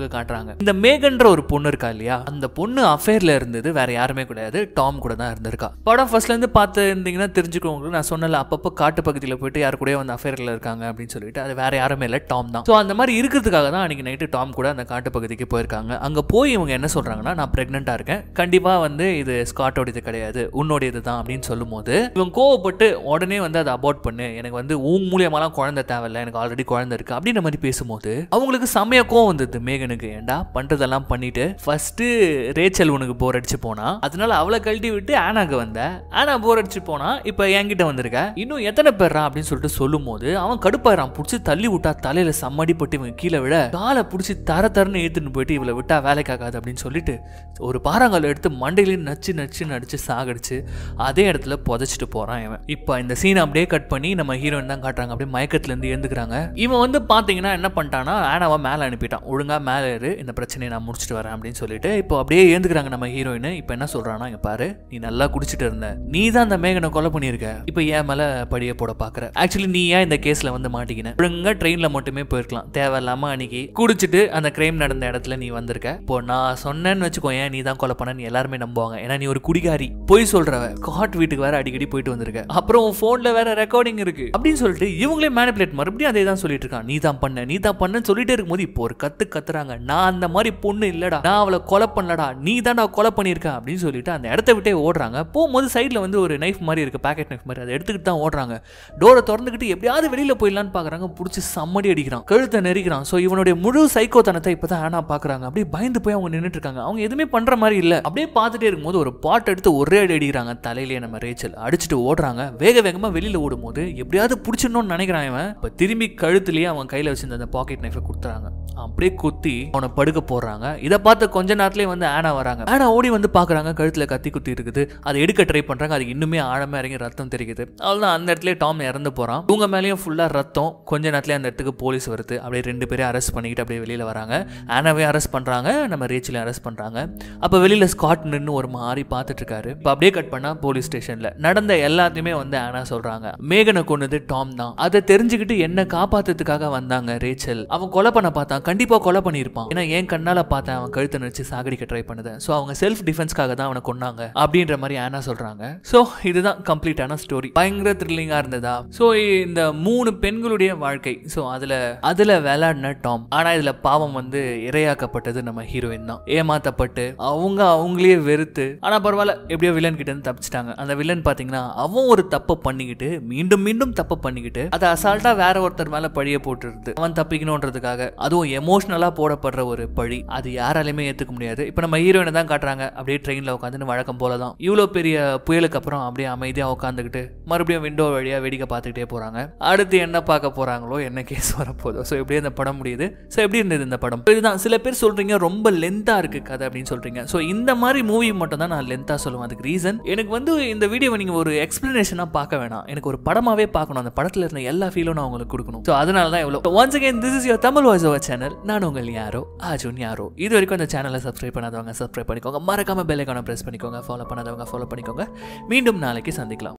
காட்டுறாங்க இந்த மேகன்ற ஒரு பொண்ணு இருக்கா இல்லையா அந்த பொண்ணு அஃபேர்ல இருந்தது வேற யாருமே கிடையாது டாம் கூட தான் இருந்திருக்கா படம் ஃபர்ஸ்ட்ல இருந்து பார்த்து இருந்தீங்கன்னா தெரிஞ்சுக்கோங்க நான் சொன்னல அப்பப்போ காட்டு பகுதியில் போயிட்டு யாரு கூட வந்து அஃபேர்ல இருக்காங்க அப்படின்னு சொல்லிட்டு அது வேற யாருமே இல்லை டாம் தான் ஸோ அந்த மாதிரி இருக்கிறதுக்காக தான் அன்னைக்கு நைட்டு டாம் கூட அந்த காட்டு பகுதிக்கு போயிருக்காங்க அங்க போய் இவங்க என்ன சொல்றாங்கன்னா நான் பிரெக்னெண்டா இருக்கேன் கண்டிப்பா வந்து இது ஸ்காட்டோடது கிடையாது உன்னோடையது தான் அப்படின்னு சொல்லும்போது இவங்க கோவப்பட்டு உடனே வந்து அதை அபார்ட் பண்ணு எனக்கு வந்து உன் மூலியமாலாம் குழந்தை தேவையில்ல எனக்கு ஆல்ரெடி குழந்தை இருக்கு அப்படின்ற மாதிரி பேசும்போது அவங்களுக்கு செம்மையா கோவம் வந்தது மேகனுக்கு ஏன்டா பண்றதெல்லாம் பண்ணிட்டு ஃபர்ஸ்ட் ரேச்சல் உனக்கு போர் அடிச்சு போனா அதனால அவளை கழட்டி விட்டு ஆனாக்கு வந்த ஆனா போர் அடிச்சு போனா இப்போ என்கிட்ட வந்திருக்க இன்னும் எத்தனை பேர்ரா அப்படின்னு சொல்லிட்டு சொல்லும் போது அவன் கடுப்பாயிரான் பிடிச்சி தள்ளி விட்டா தலையில சம்மடி போட்டு இவங்க கீழே விட காலை பிடிச்சி தர தரன்னு ஏத்துன்னு போயிட்டு இவளை விட்டா வேலைக்காகாது அப்படின்னு சொல்லிட்டு ஒரு பாறாங்கல் எடுத்து மண்டையிலையும் நச்சு நச்சு நடிச்சு சாகடிச்சு அதே இடத்துல புதைச்சிட்டு போறான் இவன் இப்போ இந்த சீனை அப்படியே கட் பண்ணி நம்ம ஹீரோயின் தான் காட்டுறாங்க அப்படியே மயக்கத்துல இருந்து எழுந்துக்கிறாங்க இவன் வந்து பாத்தீங்கன்னா என்ன பண்ணிட்டானா ஆனாவா மேல அனுப்பிட்டான் ஒழுங்கா மேல ஏறு இந்த பிரச்சனையை நான் முடிச்சிட்டு வரேன் அப்படின்னு சொல்லிட்டு இப்போ அப்படியே ஏந்துக்கிறாங்க நம்ம ஹீரோயின் இப்போ என்ன சொல்றானா இங்க பாரு நீ நல்லா குடிச்சிட்டு இருந்த நீ தான் அந்த மேகனை கொலை பண்ணியிருக்க இப்போ ஏன் மேல படிய போட பாக்குற ஆக்சுவலி நீ ஏன் இந்த கேஸ்ல வந்து மாட்டிக்கின ஒழுங்கா ட்ரெயின்ல மட்டுமே போயிருக்கலாம் தேவையில்லாம அன்னைக்கு குடிச்சிட்டு அந்த கிரைம் நடந்த இடத்துல நீ வந்திருக்க இப்போ நான் சொன்னேன்னு வச்சுக்கோ ஏன் நீ தான் கொலை பண்ண நீ எல்லாருமே நம்புவாங்க ஏன்னா நீ ஒரு குடிகாரி பொய் சொல்றவ காட் வீட்டுக்கு வேற அடிக்கடி போயிட்டு வந்திருக்க அப்புறம் உன் போன்ல வேற ரெக்கார்டிங் இருக்கு அப்படின்னு சொல்லிட்டு இவங்களே மேனிபுலேட் மறுபடியும் அதே தான் சொல்லிட்டு இருக்கான் நீ தான் பண்ண நீ தான் பண்ணன்னு சொல்லிட்டே இருக்கும்போது இப்போ ஒரு கத்து கத்துறாங்க நான் அந்த மாதிரி பொண்ணு இல்லடா நான் அவளை கொலை பண்ணலடா நீ தான்டா கொலை பண்ணியிருக்க அப்படின்னு சொல்லிட்டு அந்த இடத்த விட்டே ஓடுறாங்க போகும்போது சைடில் வந்து ஒரு நைஃப் மாதிரி இருக்கு பேக்கெட் நைஃப் மாதிரி அதை எடுத்துக்கிட்டு தான் ஓடுறாங்க டோரை திறந்துக்கிட்டு எப்படியாவது வெளியில போயிடலான்னு பார்க்குறாங்க பிடிச்சி சம்மடி அடிக்கிறான் கழுத்தை நெரிக்கிறான் ஸோ இவனுடைய முழு சைக்கோத்தனத்தை இப்போ தான் ஆனா பார்க்குறாங்க அப்படியே பயந்து போய் அவங்க நின்றுட்டு இருக்காங்க அவங்க எதுவுமே பண்ற மாதிரி இல்லை அப்படியே பார்த்துட்டே இருக்கும்போது ஒரு பாட் எடுத்து ஒரே அடி அடிக்கிறாங்க தலையிலேயே நம்ம ரேச்சல் அடிச்சுட்டு ஓடுறாங்க வேக வேகமாக வெளியில ஓடும்போது எப்படியாவது பிடிச்சிடணும்னு நினைக்கிறான் இவன் இப்போ திரும்பி கழுத்துலயே அவன் கையில் வச்சிருந்த அந்த பாக்கெட் நைஃபை கொடுத்துறாங்க அப்படியே குத்தி அவனை படுக்க போடுறாங்க இதை பார்த்து கொஞ்ச நேரத்திலே வந்து ஆனா வராங்க ஆனா ஓடி வந்து பார்க்குறாங்க கழுத்துல கத்தி குத்தி இருக்குது அதை எடுக்க ட்ரை பண்றாங்க அது இன்னுமே ஆழமா இறங்கி ரத்தம் தெரிக்குது அவ்வளோதான் அந்த இடத்துல டாம் இறந்து போறான் இவங்க மேலேயும் ஃபுல்லா ரத்தம் கொஞ்ச நேரத்துல அந்த இடத்துக்கு போலீஸ் வருது அப்படியே ரெண்டு பேரையும் அரெஸ்ட் பண்ணிக்கிட்டு அப்படியே வெளியில வராங்க ஆனாவே அரெஸ்ட் பண்றாங்க நம்ம ரேச்சிலையும் அரெஸ்ட் பண்றாங்க அப்போ வெளியில ஸ்காட் நின்று ஒரு மாதிரி பார்த்துட்டு இருக்காரு இப்போ அப்படியே கட் பண்ணா போலீஸ் ஸ்டேஷன்ல நடந்த எல்லாத்தையுமே வந்து ஆனா சொல்றாங்க மேகனை கொன்னது டாம் தான் அதை தெரிஞ்சுக்கிட்டு என்ன காப்பாத்துறதுக்காக வந்தாங்க ரேச்சல் அவன் கொலை பண்ண பார்த்தான் கண்டிப்பா கொலை பண்ணியிருப்பான் ஏன்னா என் கண்ணால பார்த்தேன் அவன் கழுத்தை நினைச்சு சாகடிக்க ட்ரை பண்ணுது ஸோ அவங்க செல்ஃப் டிஃபென்ஸ்க்காக தான் அவனை கொன்னாங்க அப்படின்ற மாதிரி ஆனா சொல்றாங்க ஸோ இதுதான் கம்ப்ளீட்டான ஸ்டோரி பயங்கர த்ரில்லிங்கா இருந்ததா ஸோ இந்த மூணு பெண்களுடைய வாழ்க்கை ஸோ அதுல அதுல விளையாடின டாம் ஆனா இதுல பாவம் வந்து இரையாக்கப்பட்டது நம்ம ஹீரோயின் தான் ஏமாத்தப்பட்டு அவங்க அவங்களே வெறுத்து ஆனா பரவாயில்ல எப்படியோ வில்லன் கிட்ட இருந்து தப்பிச்சிட்டாங்க அந்த வில்லன் பாத்தீங்கன்னா அவன் ஒரு தப்பை பண்ணிக்கிட்டு மீண்டும் மீண்டும் தப்பு பண்ணிக்கிட்டு அதை அசால்ட்டா வேற ஒருத்தர் மேல பழிய போட்டுருது அவன் தப்பிக்கணுன்றதுக்காக அதுவும் எமோஷனலா போடப்படுற ஒரு பழி அது யாராலையுமே ஏத்துக்க முடியாது இப்போ நம்ம ஹீரோயினை தான் காட்டுறாங்க அப்படியே ட்ரெயின்ல உட்காந்து வழக்கம் போல தான் இவ்வளோ பெரிய புயலுக்கு அப்புறம் அப்படியே அமைதியா உட்காந்துக்கிட்டு மறுபடியும் விண்டோ வழியா வேடிக்கை பார்த்துக்கிட்டே போறாங்க அடுத்து என்ன பார்க்க போறாங்களோ என்ன கேஸ் வரப்போதோ ஸோ எப்படியே இந்த படம் முடியுது ஸோ எப்படி இருந்தது இந்த படம் இதுதான் சில பேர் சொல்றீங்க ரொம்ப லென்த்தா இருக்கு கதை அப்படின்னு சொல்றீங்க ஸோ இந்த மாதிரி மூவி மட்டும் தான் நான் லென்த்தா சொல்லுவேன் அதுக்கு ரீசன் எனக்கு வந்து இந்த வீடியோவை நீங்க ஒரு எக்ஸ்பிளனேஷனா பார்க்க வேணாம் எனக்கு ஒரு படமாவே பார்க்கணும் அந்த படத்துல இருந்த எல்லா ஃபீலும் நான் உங்களுக்கு கொடுக்கணும் ஸோ அதனால தான் எவ்வளோ once again this is your Tamil voice over channel நான் உங்கள் யாரோ ஆஜுன் யாரோ இது வரைக்கும் அந்த சேனலை சப்ஸ்கிரைப் பண்ணாதவங்க சப்ஸ்கிரைப் பண்ணிக்கோங்க மறக்காம பெல் ஐக்கான பிரஸ் பண்ணிக்கோங்க ஃபாலோ பண்ணாதவங்க ஃபாலோ பண்ணிக்கோங்க மீண்டும் நாளைக்கு சந்திக்கலாம்